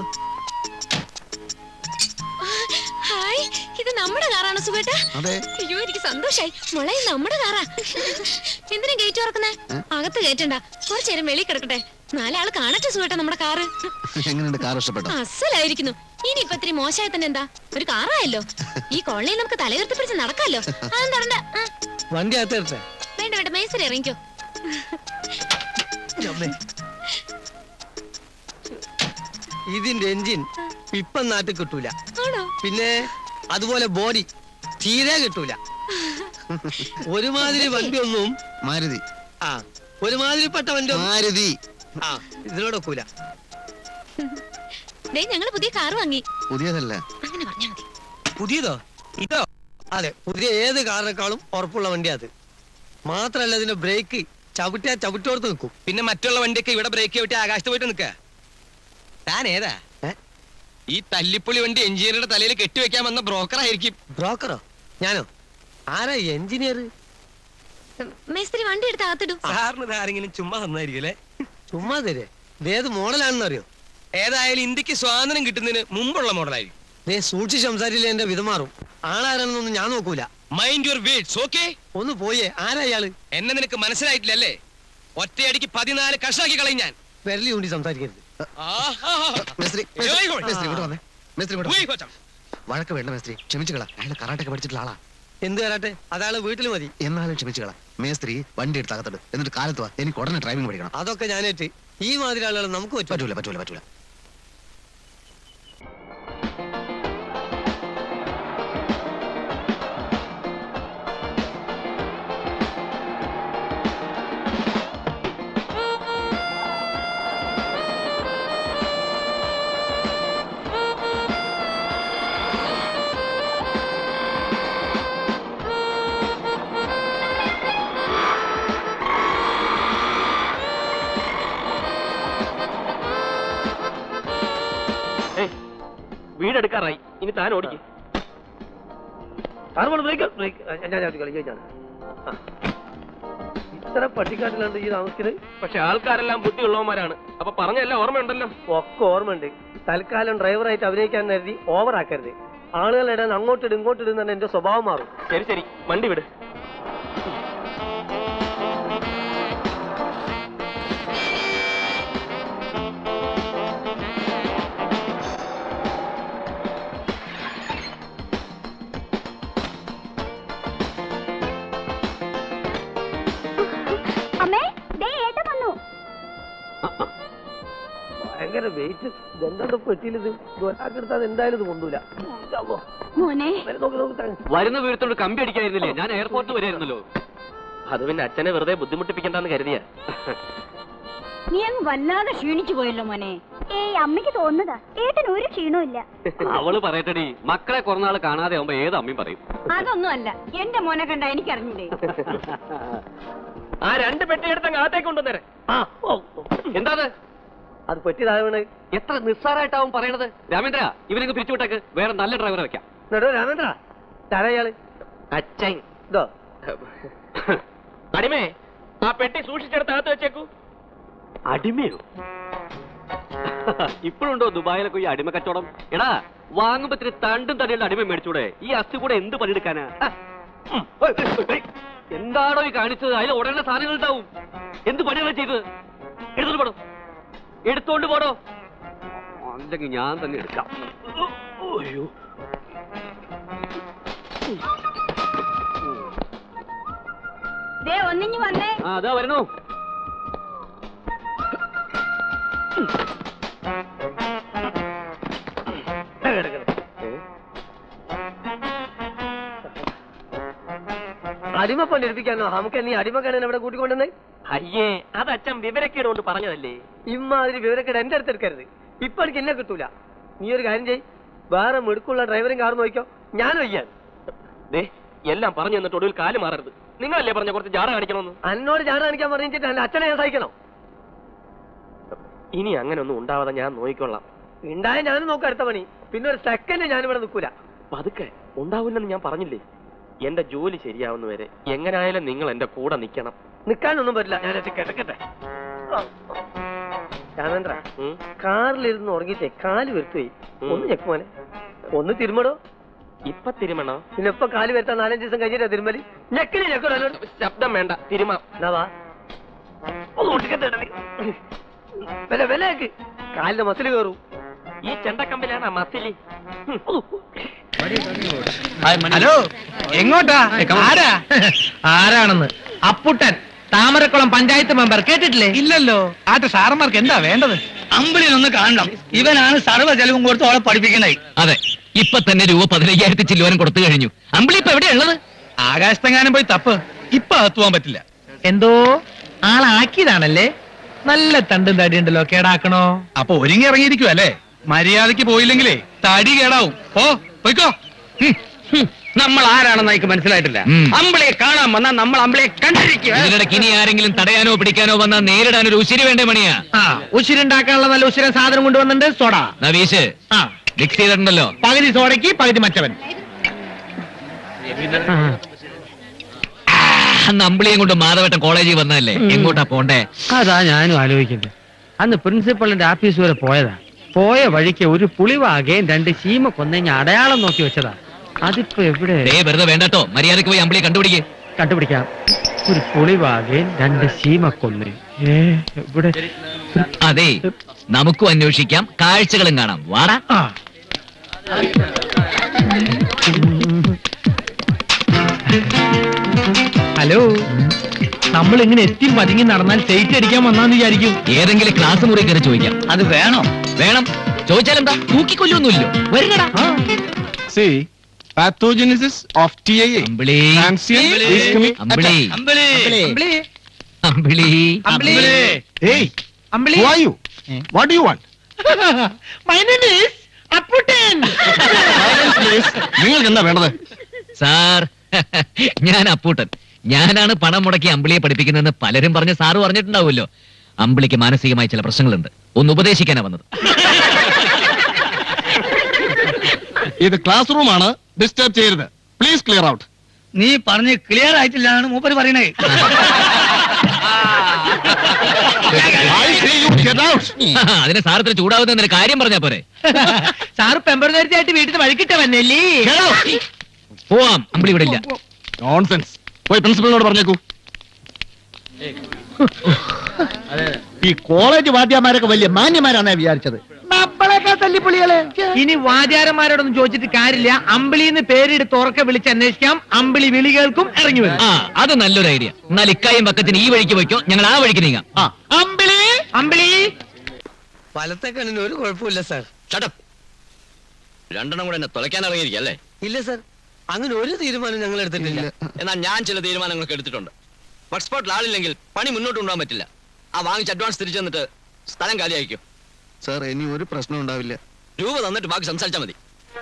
ഹായ് ഇത് നമ്മുടെ കാറാണോ സുഖേട്ടാ അതെ അയ്യോ എനിക്ക് സന്തോഷായി മോളെ ഇത് നമ്മുടെ കാറാ എന്തിനാ ഗേറ്റ് തുറക്കുന്നേ അകത്ത് കയറ്റണ്ട കുറച്ചേരം വെളിയിൽ കിടക്കട്ടെ നാലാള് കാണട്ടെ സുഖേട്ടാ നമ്മുടെ കാറ് എങ്ങനെയുണ്ട് കാർ ഇഷ്ടപ്പെട്ടോ അസലായിരിക്കുന്നു ഇനി ഇപ്പൊ ഇത്തിരി മോശമായി തന്നെ എന്താ ഒരു കാറായല്ലോ ഈ കോളനിയിൽ നമുക്ക് തലയുർത്തി പിടിച്ച് നടക്കാമല്ലോ അതെന്താ പറയണ്ട ആ, വണ്ടി അകത്ത് ഇടട്ടെ വേണ്ട വേണ്ട മേസരി ഇറങ്ങിക്കോ ഇതിന്റെ എഞ്ചിൻ ഇപ്പം നാട്ടിൽ കിട്ടൂല ആണോ പിന്നെ അതുപോലെ ബോഡി തീരെ കിട്ടൂല ഒരുമാതിരി വണ്ടിയൊന്നും മാരുതി ആ ഒരുമാതിരിപ്പെട്ട വണ്ടി മാരുതി ആ ഇതിനോടൊക്കൂല ദേ ഞങ്ങള് പുതിയ കാറ് വാങ്ങി പുതിയതല്ല അങ്ങനെ പറഞ്ഞാ മതി പുതിയതോ ഇതോ അതെ പുതിയ ഏത് കാറിനേക്കാളും ഉറപ്പുള്ള വണ്ടിയാ അത് മാത്രല്ല ഇതിന്റെ ബ്രേക്ക് ചവിട്ടിയാ ചവിട്ടോർത്ത് നിൽക്കും പിന്നെ മറ്റുള്ള വണ്ടിയൊക്കെ ഇവിടെ ബ്രേക്ക് ചവിട്ടി ആകാശത്ത് പോയിട്ട് നിൽക്ക താൻ ഏതാ ഈ തല്ലിപ്പൊളി വണ്ടി എഞ്ചിനീയറുടെ തലയിൽ കെട്ടിവെക്കാൻ വന്ന ബ്രോക്കർ ആയിരിക്കും ബ്രോക്കറോ ഞാനോ ആരാ എഞ്ചിനീയർ മേസ്ത്രി വണ്ടി എടുത്ത് അകത്തിടും സാറിന് ഇത് ആരെങ്കിലും ചുമ്മാ തന്നായിരിക്കും അല്ലേ ചുമ്മാ തരേ ഇതേത് മോഡലാണെന്ന് അറിയോ ഏതായാലും ഇന്ത്യക്ക് സ്വാതന്ത്ര്യം കിട്ടുന്നതിന് മുമ്പുള്ള മോഡലായിരിക്കും ദേ സൂക്ഷിച്ച് സംസാരിച്ചില്ല എന്റെ വിധമാറും ആളാരാണെന്നൊന്നും ഞാൻ നോക്കൂല മൈൻഡ് യുവർ വേർഡ്സ് ഓക്കേ ഒന്ന് പോയേ ആരാ ഇയാള് എന്നെ നിനക്ക് മനസ്സിലായിട്ടില്ലല്ലേ ഒറ്റയടിക്ക് പതിനാല് കഷാക്കി കളയും ഞാൻ വിരലി കൊണ്ട് സംസാരിക്കരുത് ആഹാ. മേസ്ത്രി ഏയ് മേസ്ത്രി ഇങ്ങോട്ട്. മേസ്ത്രി ഇങ്ങോട്ട് വന്നേ മേസ്ത്രി ഇങ്ങോട്ട് ഉയ് വന്നേ. കൊച്ചാ. വഴക്ക് വേണ്ട മേസ്ത്രി ക്ഷമിച്ചുകളാ അയാൾ കറാട്ടൊക്കെ പഠിച്ചിട്ടുള്ള ആളാ എന്ത് വരാട്ടെ അതാള് വീട്ടിൽ മതി എന്നാലും ക്ഷമിച്ചുകളാ മേസ്ത്രി വണ്ടി എടുത്ത് അകത്തിട് എന്നിട്ട് കാലത്ത് വാ എനിക്ക് ഉടനെ ഡ്രൈവിംഗ് പഠിക്കണം അതൊക്കെ ഞാനേറ്റ് ഈ മാതിരി ആളുകൾ നമുക്ക് പറ്റും പറ്റൂല പറ്റൂല പറ്റൂല ഏയ്, വീടെടുക്കാറായി ഇനി താൻ ഓടിക്കും ബ്രേക്ക് ബ്രേക്ക് ഞാൻ ചവിട്ടിക്കോളാം, ഞാൻ ചവിട്ടാം. ആ. ഇത്ര പട്ടിക്കാട്ടിലുണ്ട് ഈ താമസിക്കുന്നത് പക്ഷെ ആൾക്കാരെല്ലാം ബുദ്ധിയുള്ളവന്മാരാണ് അപ്പൊ പറഞ്ഞെല്ലാം ഓർമ്മയുണ്ടല്ലോ ഒക്കെ ഓർമ്മയുണ്ട് തൽക്കാലം ഡ്രൈവറായിട്ട് അഭിനയിക്കാൻ കരുതി ഓവർ ആക്കരുത് ആളുകളുടെ ഇടയിൽ നിന്ന് അങ്ങോട്ടിടും ഇങ്ങോട്ടിടും തന്നെ എന്റെ സ്വഭാവം മാറും ശരി ശരി വണ്ടി വിട് അമ്മേ ദേ ഏട്ടൻ വന്നു ഭയങ്കര വെയിറ്റ് ഇതെന്താ പെട്ടിയിൽ ഇത് ഒരാൾക്കെടുത്താൽ എന്തായാലും ഇത് കൊണ്ടൂല ഇതാവോ. മോനെ വരെ നോക്ക് നോക്ക് താങ്ങ്. വരുന്ന വീഴത്തോട് കമ്പി അടിക്കായിരുന്നില്ലേ ഞാൻ എയർപോർട്ട് വരായിരുന്നല്ലോ അത് പിന്നെ അച്ഛനെ വെറുതെ ബുദ്ധിമുട്ടിപ്പിക്കണ്ടെന്ന് കരുതിയ നീ അങ്ങ് വല്ലാതെ ക്ഷീണിച്ചു പോയല്ലോ മോനെ ഏയ് അമ്മയ്ക്ക് തോന്നുന്നതാ ഏട്ടൻ ഒരു ക്ഷീണവും ഇല്ല അവള് പറയട്ടടി മക്കളെ കുറഞ്ഞാൾ കാണാതെ ആവുമ്പോ ഏത് അമ്മയും പറയും അതൊന്നും അല്ല എന്റെ മോനെ കണ്ട എനിക്ക് അറിഞ്ഞൂടെ ആ രണ്ട് പെട്ടി എടുത്ത് അങ്ങ് അകത്തേക്ക് കൊണ്ടുവന്നേരെ ആ ഓ, ഓ. എന്താ അത് അത് പെട്ടി താഴെ വീണ് എത്ര നിസ്സാരമായിട്ടാവും പറയണത് രാമേന്ദ്ര ഇവനങ്ങ് പിരിച്ചുവിട്ടേക്ക് വേറെ നല്ല ഡ്രൈവറെ വെക്കാം എന്നിട്ടോ രാമേന്ദ്ര താരാ ഇയാള് അച്ഛൻ ഇതോ അടിമേ ആ പെട്ടി സൂക്ഷിച്ചെടുത്ത് അകത്ത് വെച്ചേക്കൂ അടിമയോ ഇപ്പോഴുണ്ടോ ദുബായിലൊക്കെ ഈ അടിമ കച്ചവടം എടാ വാങ്ങുമ്പോ ഇത്തിരി തണ്ടും തടിയുള്ള അടിമ മേടിച്ചൂടെ ഈ അസ്ഥി കൂടെ എന്ത് പണിയെടുക്കാനാ ആ, ഉം, ഹേയ്, ഹേയ്, ഹേയ്. എന്താണോ ഈ കാണിച്ചത് അതിൽ ഉടനെ സാധനങ്ങൾ ഉണ്ടാവും എന്ത് പണിയാണ് ചെയ്തത് എടുത്തോണ്ട് പോടോ എടുത്തോണ്ട് പോടോ അല്ലെങ്കിൽ ഞാൻ തന്നെ എടുക്കാം അയ്യോ ദേ ഒന്നിഞ്ഞു വന്നേ ആ അതാ വരണോ അടിമ പണിയെടുപ്പിക്കാനോ നമുക്ക് നീ അടിമക്കാരൻ ഇവിടെ കൂട്ടിക്കൊണ്ടുവന്നേ അയ്യേ അത് അച്ഛൻ വിവരക്കേട് കൊണ്ട് പറഞ്ഞതല്ലേ ഇമ്മാതിരി വിവരക്കേട് എന്റെ അടുത്ത് എടുക്കരുത് ഇപ്പൊ എനിക്ക് എന്നെ കിട്ടൂല നീ ഒരു കാര്യം ചെയ് വേറെ മിടുക്കുള്ള ഡ്രൈവറും കാർ നോക്കിക്കോ ഞാൻ വയ്യാൻ ദേ എല്ലാം പറഞ്ഞു എന്നിട്ട് ഒടുവിൽ കാല് മാറരുത് നിങ്ങളല്ലേ പറഞ്ഞ കുറച്ച് ജാട കാണിക്കണമെന്ന് എന്നോട് ഞാൻ കാണിക്കാൻ പറഞ്ഞിട്ട് എന്റെ അച്ഛനെ ഞാൻ സഹിക്കണം ഇനി അങ്ങനെ ഒന്നും ഉണ്ടാവാതെ ഞാൻ നോക്കിക്കൊള്ളാം ഉണ്ടായ ഞാനും നോക്കാം അടുത്ത പണി പിന്നെ ഒരു സെക്കൻഡ് ഞാനിവിടെ നിൽക്കൂല പതുക്കെ ഉണ്ടാവില്ലെന്ന് ഞാൻ പറഞ്ഞില്ലേ എന്റെ ജോലി ശരിയാവുന്ന വരെ എങ്ങനായാലും നിങ്ങൾ എന്റെ കൂടെ നിൽക്കണം നിൽക്കാനൊന്നും പറ്റില്ല ഞാൻ അത് കിടക്കട്ടെ രാമേന്ദ്ര കാറിലിരുന്ന് ഉറങ്ങിട്ടേ കാല് വരുത്തുപോയി ഒന്ന് ചെക്കുമോനെ ഒന്ന് തിരുമടോ ഇപ്പൊ തിരുമണോ പിന്നെ ഇപ്പൊ കാല് വരുത്താൻ നാലഞ്ച് ദിവസം കഴിഞ്ഞിട്ടാ തിരുമലി ഞെക്കലി ഞെക്കലോ ശബ്ദം വേണ്ട തിരുമ വാ ഒന്ന് ഒട്ടിക്കത്തെ ഇടല്. വില വിലയാക്ക് കാലിന്റെ മസിൽ കയറും ഈ ചെണ്ടക്കമ്പിലാണ് മസിലി ഹലോ എങ്ങോട്ടാ ആരാ ആരാണെന്ന് അപ്പുട്ടൻ താമരക്കുളം പഞ്ചായത്ത് മെമ്പർ കേട്ടിട്ടില്ലേ ഇല്ലല്ലോ ആട്ടെ സാറന്മാർക്ക് എന്താ വേണ്ടത് അമ്പിളിനൊന്ന് കാണണം ഇവനാണ് സർവ്വ ചെലവും കൊടുത്ത് അവളെ പഠിപ്പിക്കുന്നത് അതെ ഇപ്പൊ തന്നെ രൂപ പതിനയ്യായിരത്തി ചില്ലുവാനും കൊടുത്തു കഴിഞ്ഞു അമ്പിളി ഇപ്പൊ എവിടെയുള്ളത് ആകാശത്തെങ്ങാനും പോയി തപ്പ് ഇപ്പൊ അകത്തുവാൻ പറ്റില്ല എന്തോ ആളാക്കിയതാണല്ലേ നല്ല തണ്ടും തടിയുണ്ടല്ലോ കേടാക്കണോ അപ്പൊ ഒരുങ്ങി ഇറങ്ങിയിരിക്കും അല്ലേ മര്യാദക്ക് പോയില്ലെങ്കിലേ തടി കേടാവും ഓ പോയിക്കോ നമ്മൾ ആരാണെന്ന് എനിക്ക് മനസ്സിലായിട്ടില്ല അമ്പിളിയെ കാണാൻ വന്നാൽ നമ്മൾ അമ്പിളിയെ കണ്ടിരിക്കുക ഇതിനിടയ്ക്ക് ഇനി ആരെങ്കിലും തടയാനോ പിടിക്കാനോ വന്നാൽ നേരിടാൻ ഒരു ഉശിരി വേണ്ടേ മണിയാ ആ ഉശിരുണ്ടാക്കാനുള്ള നല്ല ഉശിരൻ സാധനം കൊണ്ടുവന്നിട്ടുണ്ട് സോഡ നവീഷ് ആ മിക്സ് ചെയ്തിട്ടുണ്ടല്ലോ പകുതി സോഡയ്ക്ക് പകുതി മറ്റവൻ അന്ന് അമ്പിളിയും കൊണ്ട് മാധവട്ടം കോളേജിൽ വന്നതല്ലേ എങ്ങോട്ടാ പോണ്ടേ അതാ ഞാനും ആലോചിക്കുന്നത് അന്ന് പ്രിൻസിപ്പളിന്റെ ആഫീസ് വരെ പോയതാ പോയ വഴിക്ക് ഒരു പുളിവാകയും രണ്ട് ശീമ കൊന്നഞ്ഞ അടയാളം നോക്കി വെച്ചതാ അതിപ്പോ എവിടെ ദേ വെറുതെ വേണ്ടട്ടോ മര്യാദക്ക് പോയി അമ്പിളിയെ കണ്ടുപിടിക്കേ കണ്ടുപിടിക്കാം ഒരു പുളിവാകയും രണ്ട് ശീമ കൊന്ന ഏ എവിടെ അതെ നമുക്കും അന്വേഷിക്കാം കാഴ്ചകളും കാണാം വാടാ ഹലോ നമ്മൾ ഇങ്ങനെ എത്തി പതുങ്ങി നടന്നാൽ സൈറ്റ് അടിക്കാൻ വന്നാന്ന് വിചാരിക്കും ഏതെങ്കിലും ക്ലാസ് മുറി കയറി ചോദിക്കാം അത് വേണോ വേണം ചോദിച്ചാലെന്താ തൂക്കിക്കൊല്ലൊന്നുമില്ലോ വരുന്നടാ See, pathogenesis of TIA. Ambili Transient ischemic Ambili attack. Ambili Ambili Ambili Hey, Ambili who are you? What do you want? My name is Apputtan നിങ്ങൾക്ക് എന്താ വേണ്ടത് സാർ ഞാൻ അപ്പൂട്ടൻ ഞാനാണ് പണം മുടക്കി അമ്പിളിയെ പഠിപ്പിക്കുന്നതെന്ന് പലരും പറഞ്ഞ് സാറ് പറഞ്ഞിട്ടുണ്ടാവുമല്ലോ അമ്പിളിക്ക് മാനസികമായ ചില പ്രശ്നങ്ങളുണ്ട് ഒന്ന് ഉപദേശിക്കാനാ വന്നത് ഇത് ക്ലാസ് റൂം ആണ് ഡിസ്റ്റർബ് ചെയ്യരുത് പ്ലീസ് ക്ലിയർ ഔട്ട് നീ പറഞ്ഞ് ക്ലിയർ ആയിട്ടില്ല എന്നാണ് മൂപ്പര് പറയണേ അതിന് സാറത്തിന് ചൂടാവുന്ന കാര്യം പറഞ്ഞാ പോരെ സാറ് പെമ്പറന്നേരത്തെയായിട്ട് വീട്ടിൽ നിന്ന് വഴിക്കിട്ട വന്നല്ലേ പോവാം അമ്പിളി ഇവിടെ ഇല്ല നോൺസെൻസ് പോയി പ്രിൻസിപ്പലിനോട് പറഞ്ഞേക്കൂ ഈ കോളേജ് വാദ്യമാരൊക്കെ വലിയ മാന്യമാരാന്നാ വിചാരിച്ചത് നമ്മളെക്കാ തല്ലിപ്പൊളികളെ ഇനി വാദ്യാരന്മാരോടൊന്നും ചോദിച്ചിട്ട് കാര്യമില്ല അമ്പിളിന്ന് പേരെടുത്ത് ഉറക്കെ വിളിച്ച് അന്വേഷിക്കാം അമ്പിളി വിളി കേൾക്കും ഇറങ്ങി വരും ആ അത് നല്ലൊരു ഐഡിയ എന്നാൽ ഇക്കായും പക്കത്തിന് ഈ വഴിക്ക് വയ്ക്കോ ഞങ്ങൾ ആ വഴിക്ക് നീങ്ങാം അമ്പിളി അമ്പിളി വലത്തെ കണ്ണിന് ഒരു കുഴപ്പമില്ല സാർ രണ്ടെണ്ണം കൂടെ എന്നെ തുലയ്ക്കാൻ ഇറങ്ങിയിരിക്കും അല്ലേ ഇല്ല സാർ അങ്ങനെ ഒരു തീരുമാനം ഞങ്ങൾ എടുത്തിട്ടില്ല എന്നാൽ ഞാൻ ചില തീരുമാനങ്ങളൊക്കെ എടുത്തിട്ടുണ്ട് വർക്ക് സ്പോട്ടിൽ ആളില്ലെങ്കിൽ പണി മുന്നോട്ട് കൊണ്ടുപോകാൻ പറ്റില്ല ആ വാങ്ങിച്ച അഡ്വാൻസ് തിരിച്ചു തന്നിട്ട് സ്ഥലം കാലി അയക്കും സാർ ഇനി ഒരു പ്രശ്നം ഉണ്ടാവില്ല രൂപ തന്നിട്ട് ബാക്കി സംസാരിച്ചാൽ മതി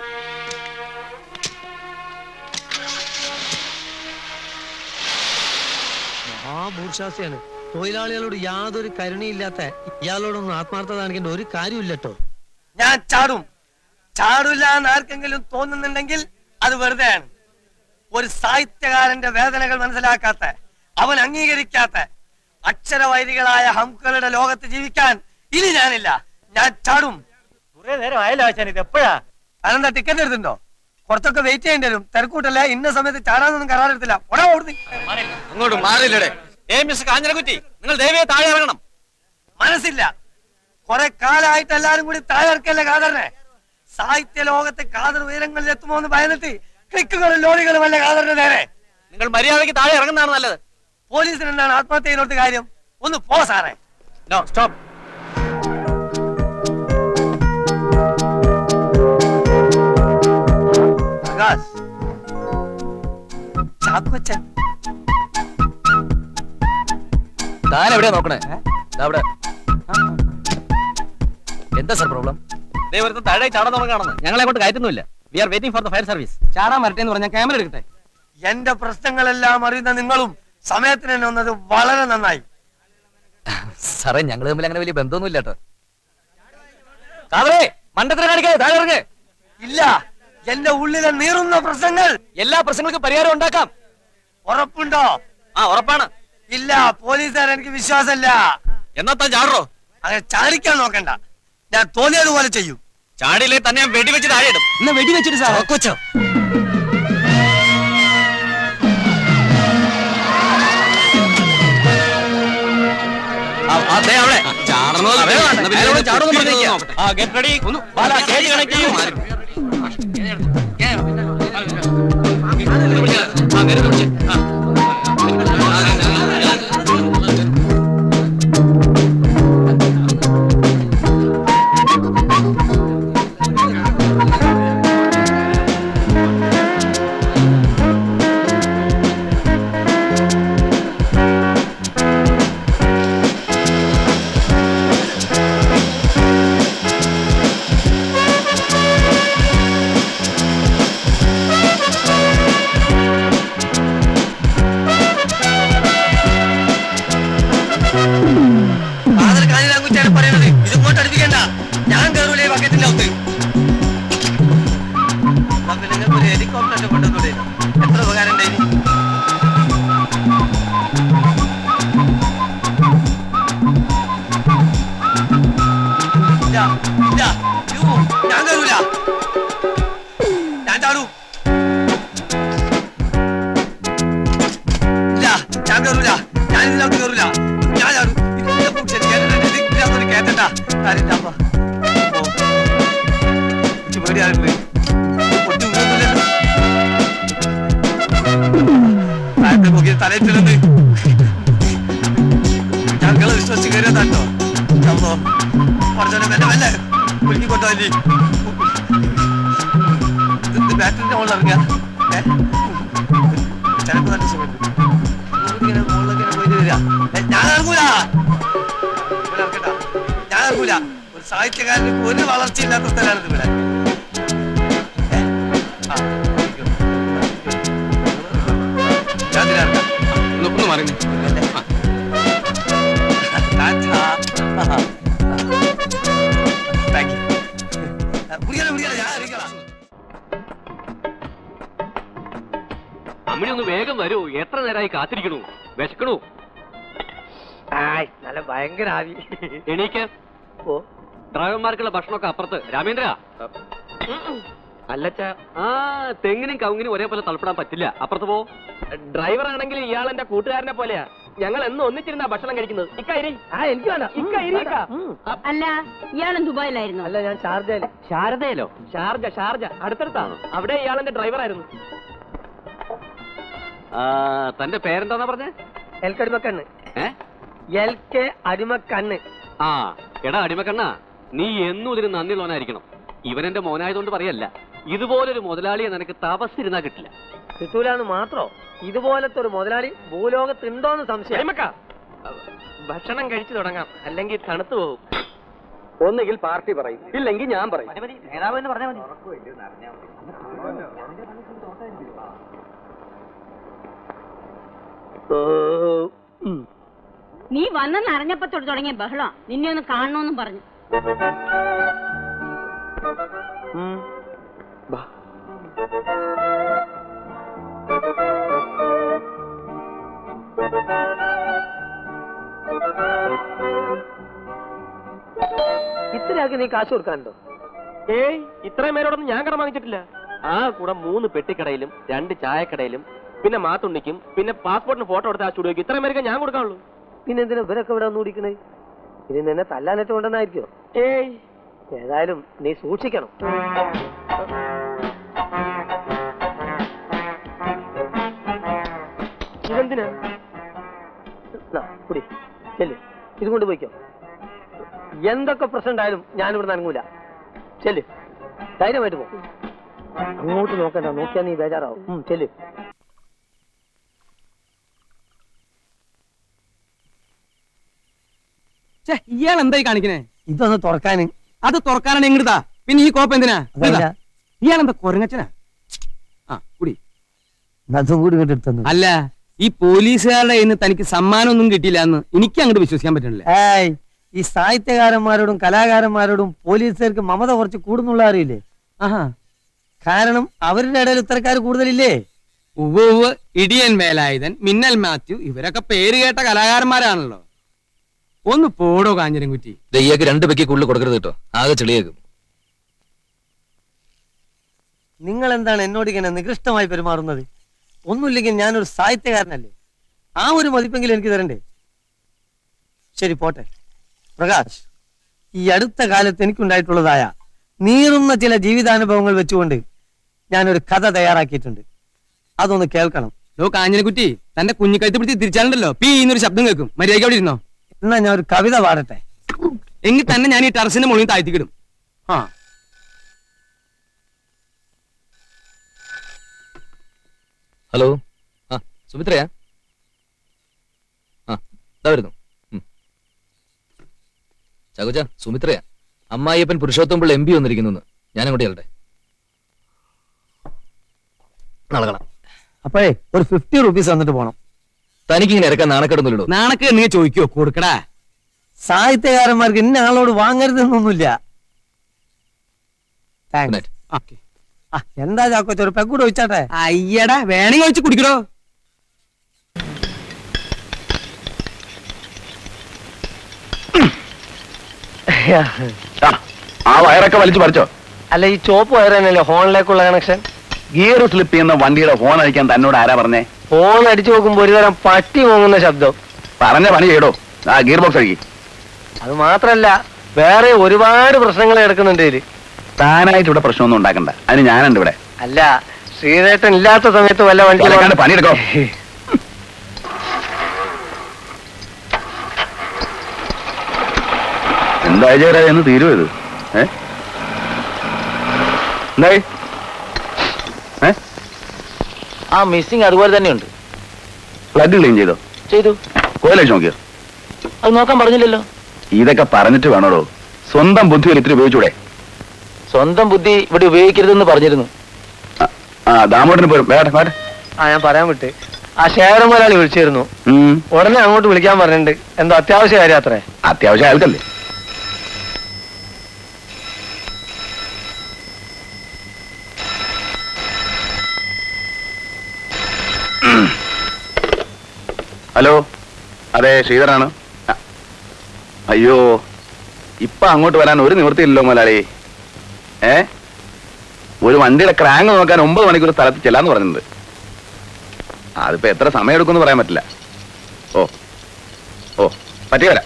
ആ ഭൂഷാസിയാണ് തൊഴിലാളികളോട് യാതൊരു കരുണയില്ലാത്ത ഇയാളോടൊന്നും ആത്മാർത്ഥത കാണിക്കേണ്ട ഒരു കാര്യമില്ലട്ടോ ഞാൻ ചാടും ചാടില്ല എന്ന് ആർക്കെങ്കിലും തോന്നുന്നുണ്ടെങ്കിൽ അത് വെറുതെയാണ് ഒരു സാഹിത്യകാരന്റെ വേദനകൾ മനസ്സിലാക്കാത്ത അവൻ അംഗീകരിക്കാത്ത അക്ഷരവൈരികളായ ഹംക്കളുടെ ലോകത്ത് ജീവിക്കാൻ ഇനി ഞാനില്ല ഞാൻ ചാടും കുറെ നേരം ആയല്ലോ ആശാൻ ഇത് എപ്പോഴാ അതെന്താ ടിക്കറ്റ് എടുത്തിട്ടുണ്ടോ കുറച്ചൊക്കെ വെയിറ്റ് ചെയ്യേണ്ടി വരും തിരക്കൂട്ടല്ല ഇന്ന സമയത്ത് ചാടാനൊന്നും കരാറെടുത്തില്ല ഉടനെ ഓടുന്നു അങ്ങോട്ട് മാറിയില്ലടേ ഏ മിസ് കാഞ്ഞിരക്കുറ്റി നിങ്ങൾ ദയവേ താഴെ ഇറങ്ങണം മനസ്സില്ല കുറെ കാലമായിട്ട് എല്ലാരും കൂടി താഴെക്കല്ലേ കാതറിനെ സാഹിത്യ ലോകത്തെ കാതർ ഉയരങ്ങളിൽ എത്തുമോ എന്ന് ഭയന്നിട്ട് ക്ലിക്കുകളും ലോറികളും അല്ല കാതറിന്റെ നേരെ നിങ്ങൾ മര്യാദയ്ക്ക് താഴെ ഇറങ്ങുന്നതാണ് നല്ലത് പോലീസിന് എന്താണ് ആത്മഹത്യ ചെയ്യുന്നോട്ട് കാര്യം ഒന്ന് പോ സാറേ നോ സ്റ്റോപ്പ് പ്രകാശ് ചാക്കോച്ചൻ താൻ എവിടെയാ നോക്കണേ ദാ അവിടെ എന്താ സർ പ്രോബ്ലം ദൈവത്തെ താഴെ ചാടാൻ തുടങ്ങാണെന്ന് ഞങ്ങളെ കൊണ്ട് കയറ്റുന്നില്ല we are waiting for the fire service ചാടാൻ വരട്ടെ എന്ന് പറഞ്ഞാൽ ക്യാമറ എടുക്കട്ടെ എന്റെ പ്രശ്നങ്ങളെല്ലാം അറിയുന്ന നിങ്ങളും സമയത്തിന് തന്നെ വന്നത് വളരെ നന്നായി സാറേ ഞങ്ങൾ തമ്മിൽ അങ്ങനെ വലിയ ബന്ധമൊന്നും ഇല്ല കേട്ടോ കാതറേ മണ്ടത്തിന് കാണിക്കാതെ താഴെ ഇറങ്ങ് ഇല്ല എന്റെ ഉള്ളിലെ നീറുന്ന പ്രശ്നങ്ങൾ എല്ലാ പ്രശ്നങ്ങൾക്കും പരിഹാരം ഉണ്ടാക്കാം ഉറപ്പുണ്ടോ ആ ഉറപ്പാണ് ഇല്ല പോലീസുകാർ എനിക്ക് വിശ്വാസമില്ല എന്നാ താൻ ചാടറോ അങ്ങനെ ചാടിക്കാൻ നോക്കണ്ട ഞാൻ തോന്നിയതുപോലെ ചെയ്യും ചാടിയില്ലേ തന്നെ ഞാൻ വെടിവെച്ച് താഴെ ഇടും എന്നാ വെടിവെച്ചിട്ട് സാർ കൊച്ചോ അതെ അവിടെ ചാടണോ ചാടൊന്നും പറഞ്ഞേക്കാം ആ get ready Bala cage connect ചെയ്യൂ ഫാദർ കാഞ്ഞിരാങ്കുറ്റിയാണ് പറയുന്നത് ഇത് ഇങ്ങോട്ട് അടുപ്പിക്കണ്ട ഞാൻ കയറൂലേ ബക്കറ്റിന്റെ അകത്ത് അപ്പൊ നിങ്ങൾക്ക് ഒരു ഹെലികോപ്റ്റർ കൊണ്ടുവന്നൂടെ എത്ര ഉപകാരം ഉണ്ടായി ഇല്ല ഇല്ല യ്യോ, ഞാൻ കയറൂല ഞാൻ ചാടൂ ഇല്ല ഞാൻ കയറൂല ഞാൻ ഇതിനകത്ത് കയറൂല ഞാൻ ചാടും ഇതിന്റെ പൂച്ചെടി കേട്ടിട്ടുണ്ട്. ഇത് ഇതിനകത്തോട്ട് കേറ്റണ്ട കാര്യമില്ല അമ്മ ഓ. എനിക്ക് പേടിയായിരുന്നു ഇത് പൊട്ടി വീഴുന്നില്ലല്ലോ താഴത്തെ നോക്കി തലയിൽ ചെല്ലുന്നത് ഞങ്ങളെ വിശ്വസിച്ച് കയറിയതാട്ടോ അമ്മോ പറഞ്ഞോലെ മെല്ലെ മെല്ലെ കുലുക്കി കൊണ്ടുപോയി ഇത് ബാറ്ററിന്റെ മുകളിൽ ഇറങ്ങുക ഏ ചിലപ്പോ നല്ല സുഖമുണ്ട് ഇങ്ങനെ മുകളിലൊക്കെ ഇങ്ങനെ പോയിട്ട് വരിക ഏ, ഞാൻ ഇറങ്ങൂല ഇവിടെ ഇറക്കണ്ട ഞാൻ ഇറങ്ങൂല ഒരു സാഹിത്യകാരന് ഒരു വളർച്ചയില്ലാത്ത സ്ഥലമാണ് ഇവിടെ ഏ? ആ, ഇരിക്കൂ. ഞാൻ ഇതിൽ ഇറങ്ങാം. ഒന്ന് മാറി ടാറ്റാ. Thank you. മുടിയല, മുടിയല, ഞാൻ ഇറങ്ങിക്കോളാം. അമ്മിണി ഒന്ന് വേഗം വരൂ എത്ര നേരമായി കാത്തിരിക്കണു വിശക്കണു ആയ് നല്ല ഭയങ്കര ആവി എണീക്ക് ഓ ഡ്രൈവർമാർക്കുള്ള ഭക്ഷണമൊക്കെ അപ്പുറത്ത് രാമേന്ദ്ര അല്ലച്ച ആ തെങ്ങിനും കവുങ്ങിനും ഒരേപോലെ തളപ്പിടാൻ പറ്റില്ല അപ്പുറത്ത് പോ ഡ്രൈവർ ആണെങ്കിൽ ഇയാൾ എന്റെ കൂട്ടുകാരനെ പോലെയാ ഞങ്ങൾ എന്നും ഒന്നിച്ചിരുന്നാ ഭക്ഷണം കഴിക്കുന്നത് ഇക്കൈരി ആ എനിക്ക് വേണ്ട ഇക്കൈരി അല്ല ഇയാളും ദുബായിലായിരുന്നു അല്ല ഞാൻ ഷാർജയില് ശാരദയിലോ ഷാർജ ഷാർജ അടുത്തടുത്താണ് അവിടെ ഇയാൾ എന്റെ ഡ്രൈവർ ആയിരുന്നു ആ, തന്റെ പേരെന്താന്നാ പറഞ്ഞേ എൽ കെ അടിമക്കണ്ണ് ഏ എൽ കെ അടിമക്കണ്ണ് ആ എടാ അടിമക്കണ്ണ നീ എന്നും ഇതിന് നന്ദിയുള്ളവനായിരിക്കണം ഇവൻ എന്റെ മോനായതുകൊണ്ട് പറയല്ല ഇതുപോലൊരു മുതലാളിയെ നിനക്ക് തപസ്സിരുന്നാ കിട്ടില്ല കിട്ടൂലെന്ന് മാത്രോ ഇതുപോലത്തെ ഒരു മുതലാളി ഭൂലോകത്തുണ്ടോന്ന് സംശയം ഭക്ഷണം കഴിച്ചു തുടങ്ങാം അല്ലെങ്കിൽ തണുത്തു പോകും ഒന്നുകിൽ പാർട്ടി പറയും ഇല്ലെങ്കിൽ ഞാൻ പറയും നേതാവ് എന്ന് പറഞ്ഞാൽ മതി നീ വന്നെന്ന് അറിഞ്ഞപ്പോ തൊട്ട് തുടങ്ങിയ ബഹളം നിന്നെ ഒന്ന് കാണണമെന്നും പറഞ്ഞു ബാ അയാൾക്ക് നീ കാശ് കൊടുക്കാനുണ്ടോ ഏയ് ഇത്രയും പേരോടൊന്നും ഞാൻ കടം വാങ്ങിച്ചിട്ടില്ല ആ കൂടെ മൂന്ന് പെട്ടിക്കടയിലും രണ്ട് ചായക്കടയിലും പിന്നെ മാത്തുണ്ണിക്കും പിന്നെ പാസ്പോർട്ടിന് ഫോട്ടോ എടുത്ത ആ സ്റ്റുഡിയോക്ക് ഇത്രയും പേരൊക്കെ ഞാൻ കൊടുക്കാനുള്ളൂ പിന്നെ എന്തിനാ ഇവരൊക്കെ ഇവിടെ വന്ന് കുടിക്കണേ ഇനി നിന്നെ തല്ലാനേറ്റ് കൊണ്ടെന്നായിരിക്കോ ഏയ് ഏതായാലും നീ സൂക്ഷിക്കണം ഇതെന്തിനാ നാ, കുടി ചെല്ല് ഇത് കൊണ്ട് പോയിക്കോ എന്തൊക്കെ പ്രശ്നം ഉണ്ടായാലും ഞാനിവിടെ നനങ്ങൂല ചെല്ല് ധൈര്യമായിട്ട് പോ അങ്ങോട്ട് നോക്കണ്ട നോക്കിയാ നീ ബേജാറാവും ഉം, ചെല്ല് ഛെ, ഇയാൾ എന്തായി കാണിക്കണേ ഇതൊന്ന് തുറക്കാന് അത് തുറക്കാനാണ് എങ്ങടുതാ പിന്നെ ഈ കോപ്പ് എന്തിനാ അതല്ല. ഇയാൾ എന്താ കൊരങ്ങച്ചനാ ആ കുടി അതും കൂടി ഇങ്ങോട്ട് എടുത്തു അല്ല ഈ പോലീസുകാരുടെ കയ്യിൽ നിന്ന് തനിക്ക് സമ്മാനമൊന്നും കിട്ടിയില്ല എന്ന് എനിക്ക് അങ്ങോട്ട് വിശ്വസിക്കാൻ പറ്റണില്ല ഏയ് ഈ സാഹിത്യകാരന്മാരോടും കലാകാരന്മാരോടും പോലീസുകാർക്ക് മമത കുറച്ച് കൂടുന്നുള്ള അറിയില്ലേ ആഹാ കാരണം അവരുടെ ഇടയിൽ ഇത്തരക്കാർ കൂടുതലില്ലേ ഉവ്വ് ഉവ്വ് ഇടിയൻ വേലായുധൻ മിന്നൽ മാത്യു ഇവരൊക്കെ പേര് കേട്ട കലാകാരന്മാരാണല്ലോ ഒന്ന് പോടോ കാഞ്ഞിരം കുറ്റി ഇയാൾക്ക് രണ്ട് പെക്കി കൂടുതൽ കൊടുക്കരുത് കേട്ടോ ആകെ ചെളിയേക്കും നിങ്ങൾ എന്താണ് എന്നോട് ഇങ്ങനെ നികൃഷ്ടമായി പെരുമാറുന്നത് ഒന്നുമില്ലെങ്കിൽ ഞാനൊരു സാഹിത്യകാരനല്ലേ ആ ഒരു മതിപ്പെങ്കിലും എനിക്ക് തരണ്ടേ ശരി പോട്ടെ പ്രകാശ് ഈ അടുത്ത കാലത്ത് എനിക്കുണ്ടായിട്ടുള്ളതായ നീറുന്ന ചില ജീവിതാനുഭവങ്ങൾ വെച്ചുകൊണ്ട് ഞാനൊരു കഥ തയ്യാറാക്കിയിട്ടുണ്ട് അതൊന്ന് കേൾക്കണം ലോ കാഞ്ഞിരക്കുറ്റി തന്റെ കുഞ്ഞിക്കഴുത്ത് പിടിച്ച് തിരിച്ചാലുണ്ടല്ലോ പീ എന്നൊരു ശബ്ദം കേൾക്കും മര്യാദയ്ക്ക് അവിടെ ഇരുന്നോ എന്നാ ഞാൻ ഒരു കവിത പാടട്ടെ എങ്കിൽ തന്നെ ഞാൻ ഈ ടെറസിന്റെ മുകളിൽ താഴ്ത്തിക്കിടും ആ ഹലോ ആ സുമിത്രയാ ആ ഇതാ വരുന്നു ഉം. ചകുച സുമിത്രയാ അമ്മായിയപ്പൻ പുരുഷോത്തമ്പിള്ള എം പി വന്നിരിക്കുന്നു ഞാൻ അങ്ങോട്ട് ചെല്ലട്ടെ നാളെ കാണാം അപ്പോഴേ ഒരു ഫിഫ്റ്റി റുപ്പീസ് തന്നിട്ട് പോണം തനിക്കിങ്ങനെ ഇറക്കാൻ നാണക്കെടുന്നില്ലടോ നാണക്ക് നീ ചോദിക്കോ കൊടുക്കടാ സാഹിത്യകാരന്മാർക്ക് ഇന്ന ആളോട് വാങ്ങരുതെന്നൊന്നുമില്ല താങ്ക്സ് ഓക്കെ ആ എന്താ ചാക്കോച്ച ഒരു പെക്കൂടെ ഒഴിച്ചാട്ടെ അയ്യടാ വേണമെങ്കിൽ ഒഴിച്ച് കുടിക്കടോ ആ വയറൊക്കെ വലിച്ചു പറിച്ചോ അല്ല ഈ ചോപ്പ് വയർ തന്നെയല്ലേ ഹോണിലേക്കുള്ള കണക്ഷൻ ഗിയർ സ്ലിപ്പ് ചെയ്യുന്ന വണ്ടിയുടെ ഹോൺ അടിക്കാൻ തന്നോട് ആരാ പറഞ്ഞേ ഹോൺ അടിച്ചു നോക്കുമ്പോ ഒരു തരം പട്ടി മോങ്ങുന്ന ശബ്ദം പറഞ്ഞ പണി ചെയ്യടോ ആ ഗിയർ ബോക്സ് അടിക്കി അത് മാത്രല്ല വേറെ ഒരുപാട് പ്രശ്നങ്ങൾ കിടക്കുന്നുണ്ട് ഇതില് താനായിട്ട് ഇവിടെ പ്രശ്നമൊന്നും ഉണ്ടാക്കണ്ട അതിന് ഞാനുണ്ട് ഇവിടെ അല്ല ശ്രീധേട്ടൻ ഇല്ലാത്ത സമയത്ത് വല്ല വണ്ടി ചലക്കാണ്ട് പണിയെടുക്കോ എന്താ ചേരാ എന്ന് തീരുവോ ഇത് ഏ എന്തായി ഏ ആ മിസ്സിങ് അതുപോലെ തന്നെയുണ്ട് പ്ലഗ് ക്ലീൻ ചെയ്തോ ചെയ്തു കോയിലഴിച്ച് നോക്കിയോ അത് നോക്കാൻ പറഞ്ഞില്ലല്ലോ ഇതൊക്കെ പറഞ്ഞിട്ട് വേണോടോ സ്വന്തം ബുദ്ധിയിൽ ഇത്തിരി ഉപയോഗിച്ചൂടെ സ്വന്തം ബുദ്ധി ഇവിടെ ഉപയോഗിക്കരുതെന്ന് പറഞ്ഞിരുന്നു ആ ദാമോട്ടിന് പോരും വേട്ടെ വേട്ടെ ആ ഞാൻ പറയാൻ വിട്ട് ആ ശേഖരൻ മുതലാളി വിളിച്ചിരുന്നു ഉം. ഉടനെ അങ്ങോട്ട് വിളിക്കാൻ പറഞ്ഞിട്ടുണ്ട് എന്തോ അത്യാവശ്യ കാര്യം അത്രേ അത്യാവശ്യം അയാൾക്കല്ലേ ഹലോ അതെ ശ്രീധരാണ് അ- അയ്യോ ഇപ്പൊ അങ്ങോട്ട് വരാൻ ഒരു നിവൃത്തിയില്ലല്ലോ മുതലാളി ഏ ഒരു വണ്ടിയുടെ ക്രാങ്ക് നോക്കാൻ ഒമ്പത് മണിക്കൂർ സ്ഥലത്ത് ചെല്ലാന്ന് പറഞ്ഞിട്ടുണ്ട് അതിപ്പോ എത്ര സമയം എടുക്കുമെന്ന് പറയാൻ പറ്റില്ല ഓ ഓ പറ്റി വരാം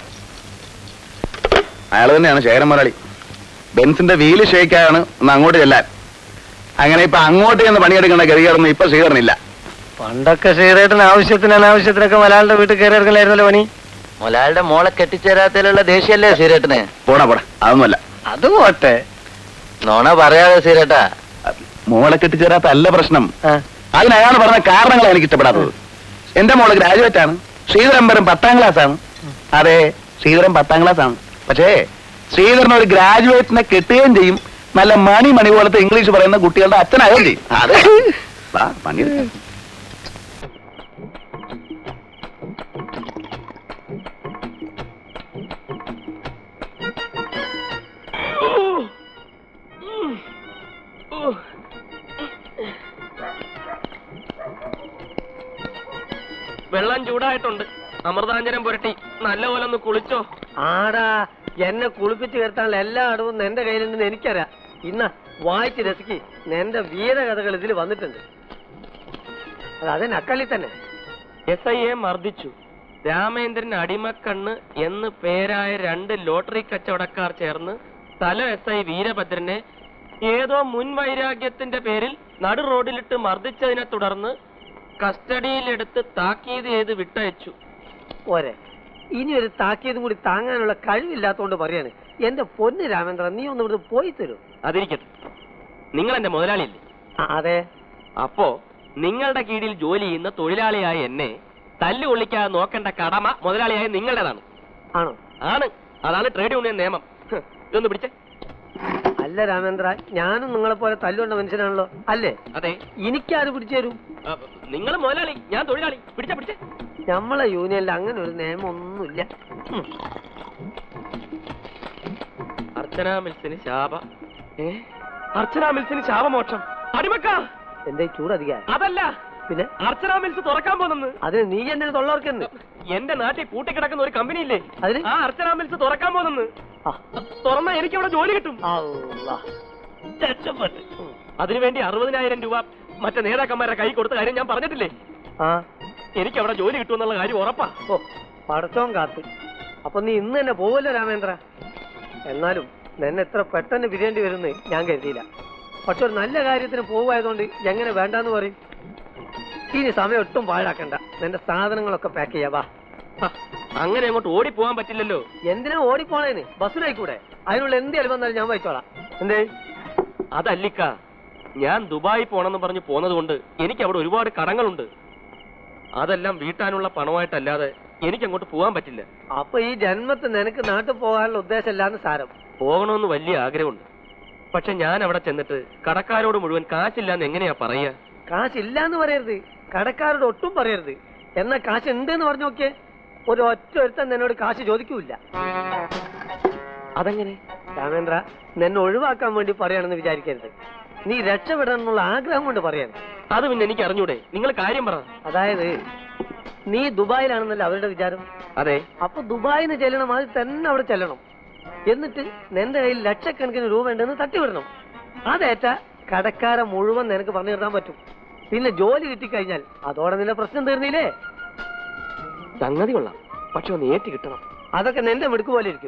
അയാൾ തന്നെയാണ് ശേഖരൻ മുതലാളി ബെൻസിന്റെ വീല് ഷേക്കാണ് ഒന്ന് അങ്ങോട്ട് ചെല്ലാൻ അങ്ങനെ ഇപ്പൊ അങ്ങോട്ട് ചെന്ന് പണിയെടുക്കേണ്ട ഗതികേടൊന്നും ഇപ്പൊ ശ്രീധരനില്ല പണ്ടൊക്കെ ശ്രീധേട്ടൻ ആവശ്യത്തിന് അനാവശ്യത്തിനൊക്കെ മലയാളിയുടെ വീട്ടിൽ കയറി ഇറങ്ങലായിരുന്നല്ലോ പണി മുലാളുടെ മോളെ കെട്ടിച്ചേരാത്തതിലുള്ള ദേഷ്യമല്ലേ സീരേട്ടന് പോടാ പോടാ അതൊന്നുമല്ല അത് പോട്ടെ നോണ പറയാതെ സീരേട്ടാ മോളെ കെട്ടിച്ചേരാത്ത അല്ല പ്രശ്നം അതിന് അയാൾ പറഞ്ഞ കാരണങ്ങളാണ് എനിക്ക് ഇഷ്ടപ്പെടാത്തത് എന്റെ മോള് ഗ്രാജുവേറ്റ് ആണ് ശ്രീധരമ്പരം പത്താം ക്ലാസ് ആണ് അതെ ശ്രീധരൻ പത്താം ക്ലാസ് ആണ് പക്ഷേ ശ്രീധരൻ ഒരു ഗ്രാജുവേറ്റിനെ കെട്ടുകയും ചെയ്യും നല്ല മണി മണി പോലത്തെ ഇംഗ്ലീഷ് പറയുന്ന കുട്ടികളുടെ അച്ഛനാകുകയും ചെയ്യും അതെ വാ പണിയെടുക്കാം വെള്ളം ചൂടായിട്ടുണ്ട് അമൃതാഞ്ജനം പുരട്ടി നല്ലപോലെ ഒന്ന് കുളിച്ചോ ആടാ എന്നെ കുളിപ്പിച്ച് കിടത്താനുള്ള എല്ലാ അടവും എന്റെ കയ്യിലുണ്ടെന്ന് എനിക്കറിയാം ഇന്ന വായിച്ച് രസിക്ക് എന്റെ വീരകഥകൾ ഇതിൽ വന്നിട്ടുണ്ട് അത് അതേ നക്കളി തന്നെ എസ് ഐ എ മർദ്ദിച്ചു രാമേന്ദ്രൻ അടിമക്കണ്ണ് എന്ന് പേരായ രണ്ട് ലോട്ടറി കച്ചവടക്കാർ ചേർന്ന് തല എസ് ഐ വീരഭദ്രനെ ഏതോ മുൻ വൈരാഗ്യത്തിന്റെ പേരിൽ നടു റോഡിലിട്ട് മർദ്ദിച്ചതിനെ തുടർന്ന് കസ്റ്റഡിയിലെടുത്ത് താക്കീത് ചെയ്ത് വിട്ടയച്ചു പോരെ ഇനി ഒരു താക്കീതും കൂടി താങ്ങാനുള്ള കഴിവില്ലാത്തോണ്ട് പറയാണ് എന്റെ പൊന്ന് രാമേന്ദ്ര നീ ഒന്ന് ഇവിടുന്ന് പോയി തരൂ അതിരിക്കട്ടെ നിങ്ങൾ എന്റെ മുതലാളിയല്ലേ അതെ അപ്പോ നിങ്ങളുടെ കീഴിൽ ജോലി ചെയ്യുന്ന തൊഴിലാളിയായ എന്നെ തല്ലു കൊള്ളിക്കാതെ നോക്കേണ്ട കടമ മുതലാളിയായ നിങ്ങളുടേതാണ് ആണോ ആണ് അതാണ് ട്രേഡ് യൂണിയൻ നിയമം ഹ്, ഇതൊന്ന് പിടിച്ചേ അല്ല രാമേന്ദ്ര ഞാനും നിങ്ങളെ പോലെ തല്ലുകൊണ്ട മനുഷ്യനാണല്ലോ അല്ലേ അതെ എനിക്കാര് പിടിച്ചു തരും നിങ്ങൾ മുതലാളി ഞാൻ തൊഴിലാളി പിടിച്ച പിടിച്ചേ നമ്മളെ യൂണിയനിൽ അങ്ങനെ ഒരു നിയമം ഒന്നുമില്ല ഉം. അർച്ചന മിൽസിന് ശാപ ഏ അർച്ചന മിൽസിന് ശാപമോക്ഷം അടിമക്ക എന്തേ ചൂടധിക അതല്ല പിന്നെ അർച്ചന മിൽസ് തുറക്കാൻ പോകുന്നു അതിന് നീ എന്നെ തൊള്ളവർക്കെന്ന് എന്റെ നാട്ടിൽ പൂട്ടിക്കിടക്കുന്ന ഒരു കമ്പനി ഇല്ലേ അതിന് ആ അർച്ചന മിൽസ് തുറക്കാൻ പോകുന്നു തുറന്നാ എനിക്ക് അവിടെ ജോലി കിട്ടും രക്ഷപ്പെട്ട്. അതിനുവേണ്ടി അറുപതിനായിരം രൂപ മറ്റേ നേതാക്കന്മാരുടെ കൈ കൊടുത്ത കാര്യം ഞാൻ പറഞ്ഞിട്ടില്ലേ ആ എനിക്ക് അവിടെ ജോലി കിട്ടുമെന്നുള്ള കാര്യം ഉറപ്പാ ഓ പടച്ചോൻ കാത്ത് അപ്പൊ നീ ഇന്ന് തന്നെ പോവല്ലോ രാമേന്ദ്ര എന്നാലും നിന്നെ എത്ര പെട്ടെന്ന് പിരിയേണ്ടി വരുമെന്ന് ഞാൻ കരുതിയില്ല പക്ഷെ ഒരു നല്ല കാര്യത്തിന് പോവായതുകൊണ്ട് എങ്ങനെ വേണ്ടാന്ന് പറയും ഇനി സമയം ഒട്ടും പാഴാക്കണ്ട നിന്റെ സാധനങ്ങളൊക്കെ പാക്ക് ചെയ്യാ വാ അങ്ങനെ അങ്ങോട്ട് ഓടിപ്പോവാൻ പറ്റില്ലല്ലോ എന്തിനാ ഓടിപ്പോണേന് ബസ്സിലായിക്കൂടെ അതിനുള്ള എന്ത് വന്നാലും ഞാൻ വായിച്ചോളാം എന്തേ അതല്ലിക്ക ഞാൻ ദുബായി പോണെന്ന് പറഞ്ഞ് പോന്നത് കൊണ്ട് എനിക്ക് അവിടെ ഒരുപാട് കടങ്ങളുണ്ട് അതെല്ലാം വീട്ടാനുള്ള പണമായിട്ടല്ലാതെ എനിക്ക് അങ്ങോട്ട് പോകാൻ പറ്റില്ല അപ്പൊ ഈ ജന്മത്ത് നിനക്ക് നാട്ടിൽ പോകാനുള്ള ഉദ്ദേശമില്ലാന്ന് സാരം പോകണമെന്ന് വലിയ ആഗ്രഹമുണ്ട് പക്ഷെ ഞാൻ അവിടെ ചെന്നിട്ട് കടക്കാരോട് മുഴുവൻ കാശില്ലാന്ന് എങ്ങനെയാ പറയാ കാശില്ലാന്ന് പറയരുത് കടക്കാരോട് ഒട്ടും പറയരുത് എന്നാ കാശ് ഉണ്ട് എന്ന് പറഞ്ഞു നോക്കിയേ ഒരു ഒറ്റ ഒരുത്തൻ നിന്നോട് കാശ് ചോദിക്കൂല അതെങ്ങനെ രാമേന്ദ്ര നിന്നെ ഒഴിവാക്കാൻ വേണ്ടി പറയാണെന്ന് വിചാരിക്കരുത് നീ രക്ഷപ്പെടണം എന്നുള്ള ആഗ്രഹം കൊണ്ട് പറയാണ് അത് പിന്നെ എനിക്ക് അറിഞ്ഞൂടെ നിങ്ങൾ കാര്യം പറ അതായത് നീ ദുബായിലാണെന്നല്ല അവരുടെ വിചാരം അതെ അപ്പൊ ദുബായിന്ന് ചെല്ലണം അത് തന്നെ അവിടെ ചെല്ലണം എന്നിട്ട് നിന്റെ കയ്യിൽ ലക്ഷക്കണക്കിന് രൂപ ഉണ്ടെന്ന് തട്ടിവിടണം അതേറ്റ കടക്കാരെ മുഴുവൻ നിനക്ക് പറഞ്ഞു തരാൻ പറ്റും പിന്നെ ജോലി കിട്ടിക്കഴിഞ്ഞാൽ അതോടെ നിന്റെ പ്രശ്നം തീർന്നില്ലേ സംഗതി കൊള്ളാം പക്ഷെ ഒന്ന് ഏറ്റി കിട്ടണം അതൊക്കെ നിന്റെ മിടുക്ക് പോലെ ഇരിക്കും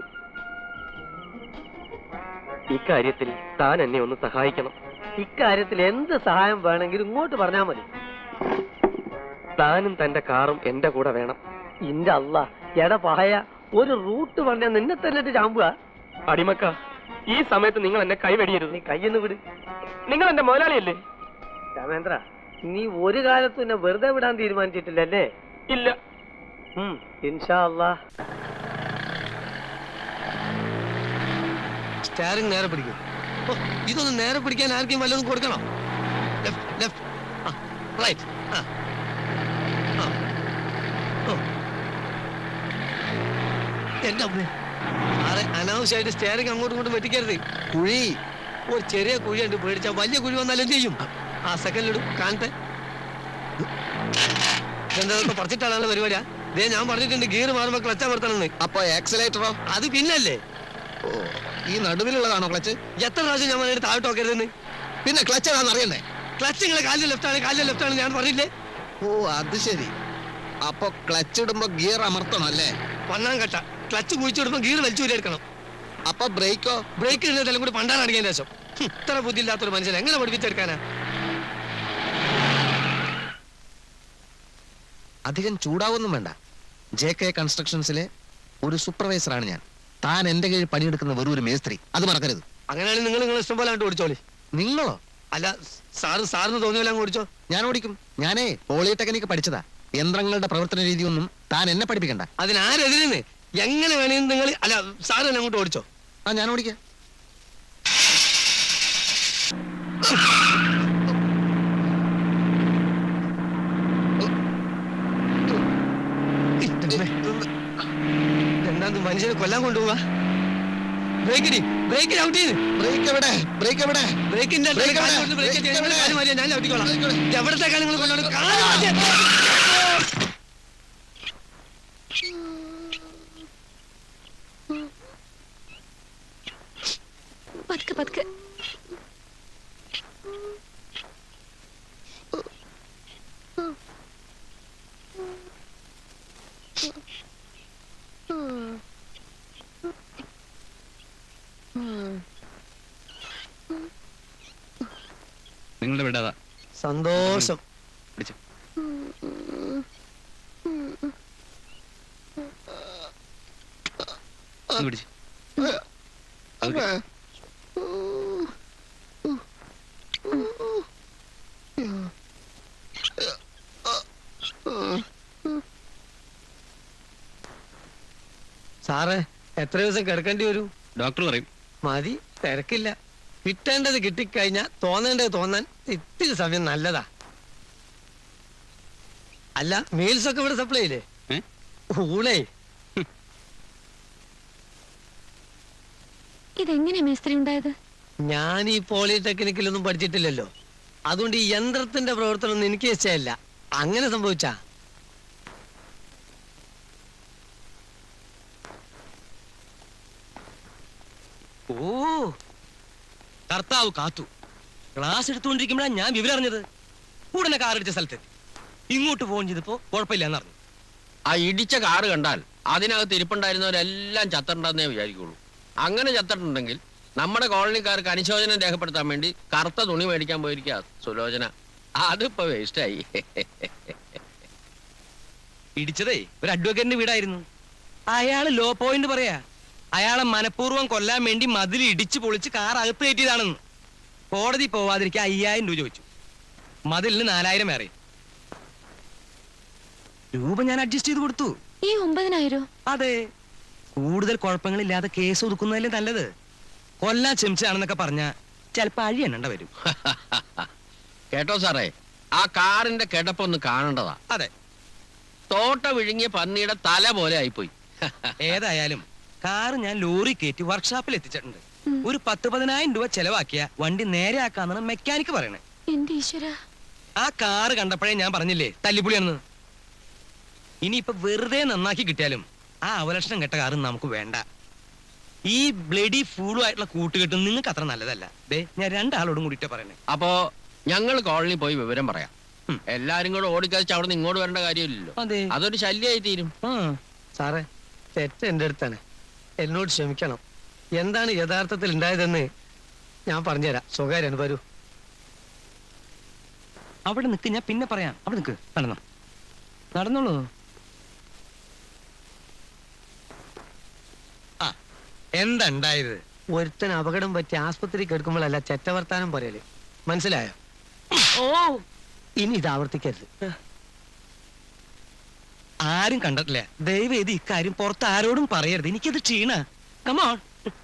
ഇക്കാര്യത്തിൽ താൻ എന്നെ ഒന്ന് സഹായിക്കണം ഇക്കാര്യത്തിൽ എന്ത് സഹായം വേണമെങ്കിലും ഇങ്ങോട്ട് പറഞ്ഞാൽ മതി താനും തന്റെ കാറും എന്റെ കൂടെ വേണം ഇന്റെ അല്ല എട പഹയ ഒരു റൂട്ട് പറഞ്ഞാൽ നിന്നെ തന്നെ ചാമ്പുക അടിമക്ക ഈ സമയത്ത് നിങ്ങൾ എന്നെ കൈവെടിയരുത് നീ കയ്യെന്ന് വിട് നിങ്ങൾ എന്റെ മുതലാളിയല്ലേ രാമേന്ദ്ര നീ ഒരു കാലത്തും എന്നെ വെറുതെ വിടാൻ തീരുമാനിച്ചിട്ടില്ലല്ലേ ഇല്ല ഉം, ഇൻഷാ അല്ലാ സ്റ്റാറിങ് നേരെ പിടിക്കും ഓ, ഇതൊന്ന് നേരെ പിടിക്കാൻ ആർക്കും വല്ലതും കൊടുക്കണം ലെഫ്റ്റ് ലെഫ്റ്റ് ആ റൈറ്റ് ആ ആ. ഓ. എന്റെ അമ്മേ സാറെ അനാവശ്യമായിട്ട് സ്റ്റാറിങ് അങ്ങോട്ടും ഇങ്ങോട്ടും വെട്ടിക്കരുത് കുഴി ഒരു ചെറിയ കുഴി ഉണ്ട് പേടിച്ചാൽ വലിയ കുഴി വന്നാൽ എന്ത് ചെയ്യും ആ സെക്കൻഡിലിടും കാണട്ടെ എന്താ പറിച്ചിട്ടാണല്ലോ പരിപാടിയാ ദേ ഞാൻ പറഞ്ഞിട്ടുണ്ട് ഗിയർ മാറുമ്പോ ക്ലച്ച് അമർത്തണമെന്ന് അപ്പൊ ആക്സിലേറ്ററോ അത് പിന്നല്ലേ ഓ ഈ നടുവിലുള്ളതാണോ ക്ലച്ച് എത്ര പ്രാവശ്യം ഞാൻ പറഞ്ഞിട്ട് താഴോട്ട് നോക്കരുതെന്ന് പിന്നെ ക്ലച്ച് ഏതാണെന്ന് അറിയണ്ടേ ക്ലച്ച് നിങ്ങളെ കാലിൽ ലെഫ്റ്റ് ആണ് കാലിൽ ലെഫ്റ്റ് ആണ് ഞാൻ പറഞ്ഞില്ലേ ഓ അത് ശരി അപ്പൊ ക്ലച്ച് ഇടുമ്പോ ഗിയർ അമർത്തണം അല്ലേ പന്നാം കട്ട ക്ലച്ച് കുഴിച്ചിടുമ്പോ ഗീർ വലിച്ചു എടുക്കണം അപ്പൊ ബ്രേക്കോ ബ്രേക്ക് ഇടുന്നതെല്ലാം കൂടി പണ്ടാണ് അടിക്കാൻ ശേഷം ഹും, ഇത്ര ബുദ്ധിയില്ലാത്തൊരു മനുഷ്യൻ എങ്ങനെ പഠിപ്പിച്ചെടുക്കാനാ അധികം ചൂടാവൊന്നും വേണ്ട ജെ കെ കൺസ്ട്രക്ഷൻസിലെ ഒരു സൂപ്പർവൈസറാണ് ഞാൻ താൻ എന്റെ കീഴിൽ പണിയെടുക്കുന്ന വെറും ഒരു മേസ്ത്രി അത് മറക്കരുത് അങ്ങനെയാണെങ്കിൽ നിങ്ങൾ നിങ്ങൾ ഇഷ്ടം പോലെ അങ്ങോട്ട് ഓടിച്ചോളി നിങ്ങളോ അല്ല സാറ് സാറിന് തോന്നിയ പോലെ അങ്ങ് ഓടിച്ചോ ഞാൻ ഓടിക്കും ഞാനേ പോളിടെക്നിക്ക് പഠിച്ചതാ യന്ത്രങ്ങളുടെ പ്രവർത്തന രീതിയൊന്നും താൻ എന്നെ പഠിപ്പിക്കണ്ട അതിനാരെതിരെന്ന് എങ്ങനെ വേണമെങ്കിൽ നിങ്ങൾ അല്ല സാറ് തന്നെ അങ്ങോട്ട് ഓടിച്ചോ ആ ഞാൻ ഓടിക്കാം എന്താ മനുഷ്യനെ കൊല്ലാൻ കൊണ്ടുപോവാ ബ്രേക്ക് ഇടി ബ്രേക്ക് ഔട്ട് ചെയ്ത് ബ്രേക്ക് എവിടെ ബ്രേക്ക് എവിടെ ബ്രേക്കിന്റെ Brake എവിടെ? ബ്രേക്ക് Brake എവിടെ? ഞാൻ ഔട്ടിക്കോളാം എവിടത്തെ കാര്യങ്ങൾ കൊണ്ടോണ്ട് കാല് മാറ്റി. നിങ്ങളുടെ വിടാതാ സന്തോഷം പിടിച്ചു പിടിച്ചു സാറേ എത്ര ദിവസം കിടക്കേണ്ടി വരും ഡോക്ടർ പറയും മതി തിരക്കില്ല കിട്ടേണ്ടത് കിട്ടിക്കഴിഞ്ഞാൽ തോന്നേണ്ടത് തോന്നാൻ ഇത്തിരി സമയം നല്ലതാ അല്ല മീൽസ് ഒക്കെ ഇവിടെ സപ്ലൈ ഇല്ലേ ഊണേ ഇതെങ്ങനെ മേസ്ത്രി ഉണ്ടായത് ഞാൻ ഈ പോളിടെക്നിക്കിലൊന്നും പഠിച്ചിട്ടില്ലല്ലോ അതുകൊണ്ട് ഈ യന്ത്രത്തിന്റെ പ്രവർത്തനം ഒന്നും എനിക്ക് ഇഷ്ടമല്ല അങ്ങനെ സംഭവിച്ചാ ഓ കർത്താവ് കാത്തു ക്ലാസ് എടുത്തുകൊണ്ടിരിക്കുമ്പോഴാണ് ഞാൻ വിവരം അറിഞ്ഞത് ഉടനെ കാർ അടിച്ച സ്ഥലത്തെത്തി ഇങ്ങോട്ട് ഫോൺ ചെയ്തപ്പോ കുഴപ്പമില്ല എന്നറിഞ്ഞു ആ ഇടിച്ച കാറ് കണ്ടാൽ അതിനകത്ത് ഇരിപ്പുണ്ടായിരുന്നവരെല്ലാം ചത്തിട്ടുണ്ടെന്നേ വിചാരിക്കുള്ളൂ അങ്ങനെ ചത്തിട്ടുണ്ടെങ്കിൽ നമ്മുടെ കോളനിക്കാർക്ക് അനുശോചനം രേഖപ്പെടുത്താൻ വേണ്ടി കറുത്ത തുണി മേടിക്കാൻ പോയിരിക്കുക സുലോചന അതിപ്പോ വേസ്റ്റായി ഇടിച്ചതേ ഒരു അഡ്വക്കേറ്റിന്റെ വീടായിരുന്നു അയാള് ലോ പോയിന്റ് പറയാ അയാളെ മനഃപൂർവ്വം കൊല്ലാൻ വേണ്ടി മതിൽ ഇടിച്ചു പൊളിച്ച് കാർ അകത്ത് കയറ്റിയതാണെന്ന് കോടതി പോവാതിരിക്കാൻ അയ്യായിരം രൂപ ചോദിച്ചു മതിലിന് നാലായിരം വേറെ രൂപ ഞാൻ അഡ്ജസ്റ്റ് ചെയ്ത് കൊടുത്തു ഈ ഒമ്പതിനായിരോ അതെ കൂടുതൽ കുഴപ്പങ്ങളില്ലാതെ കേസ് ഒതുക്കുന്നതല്ലേ നല്ലത് കൊല്ലാൻ ശ്രമിച്ചാണെന്നൊക്കെ പറഞ്ഞ ചിലപ്പോ അഴി എണ്ണണ്ട വരും കേട്ടോ സാറേ ആ കാറിന്റെ കിടപ്പൊന്ന് കാണേണ്ടതാ അതെ തോട്ട വിഴുങ്ങിയ പന്നിയുടെ തല പോലെ ആയിപ്പോയി ഏതായാലും കാറ് ഞാൻ ലോറി കയറ്റി വർക്ക്ഷോപ്പിൽ എത്തിച്ചിട്ടുണ്ട് ഒരു പത്ത് പതിനായിരം രൂപ ചെലവാക്കിയ വണ്ടി നേരെ ആക്കാന്നാണ് മെക്കാനിക്ക് പറയണേ എന്റെ ഈശ്വര ആ കാറ് കണ്ടപ്പോഴേ ഞാൻ പറഞ്ഞില്ലേ തല്ലിപ്പുളിയാണെന്ന് ഇനിയിപ്പൊ വെറുതെ നന്നാക്കി കിട്ടിയാലും ആ അവലക്ഷണം കെട്ട കാറ് നമുക്ക് വേണ്ട ഈ ബ്ലഡി ഫൂളും ആയിട്ടുള്ള കൂട്ടുകെട്ടും നിങ്ങൾക്ക് അത്ര നല്ലതല്ല ദേ ഞാൻ രണ്ടാളോടും കൂടിയിട്ട് പറയണേ അപ്പോ ഞങ്ങൾ കോളനി പോയി വിവരം പറയാം എല്ലാരും കൂടെ ഓടിക്കഴിച്ച് അവിടെ നിന്ന് ഇങ്ങോട്ട് വരേണ്ട കാര്യമില്ലല്ലോ അതെ അതൊരു ശല്യമായി തീരും സാറേ തെറ്റ് എന്റെ അടുത്താണ് എന്നോട് ക്ഷമിക്കണം എന്താണ് യഥാർത്ഥത്തിൽ ഉണ്ടായതെന്ന് ഞാൻ പറഞ്ഞുതരാം സ്വകാര്യാണ് വരൂ അവിടെ നിൽക്ക് ഞാൻ പിന്നെ പറയാം അവിടെ നിൽക്ക് നടന്നോ നടന്നോളൂ ആ എന്താ ഉണ്ടായത് ഒരുത്തൻ അപകടം പറ്റി ആസ്പത്രി കിടക്കുമ്പോഴല്ല ചെറ്റവർത്താനം പറയല് മനസ്സിലായോ ഓ ഇനി ഇത് ആവർത്തിക്കരുത് ആരും കണ്ടിട്ടില്ല ദയവ് ചെയ്ത് ഇക്കാര്യം പുറത്ത് ആരോടും പറയരുത് എനിക്കത് ക്ഷീണ കമോൺ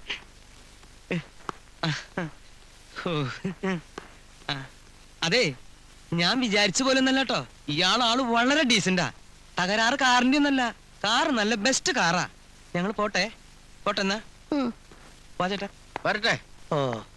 അതെ ഞാൻ വിചാരിച്ച പോലെ ഒന്നല്ല കേട്ടോ ഇയാൾ ആള് വളരെ ഡീസന്റാ തകരാറ് കാറിന്റെ ഒന്നല്ല കാർ നല്ല ബെസ്റ്റ് കാറാ ഞങ്ങൾ പോട്ടെ പോട്ടെ എന്നാ വാ ചേട്ടാ വരട്ടെ ഓ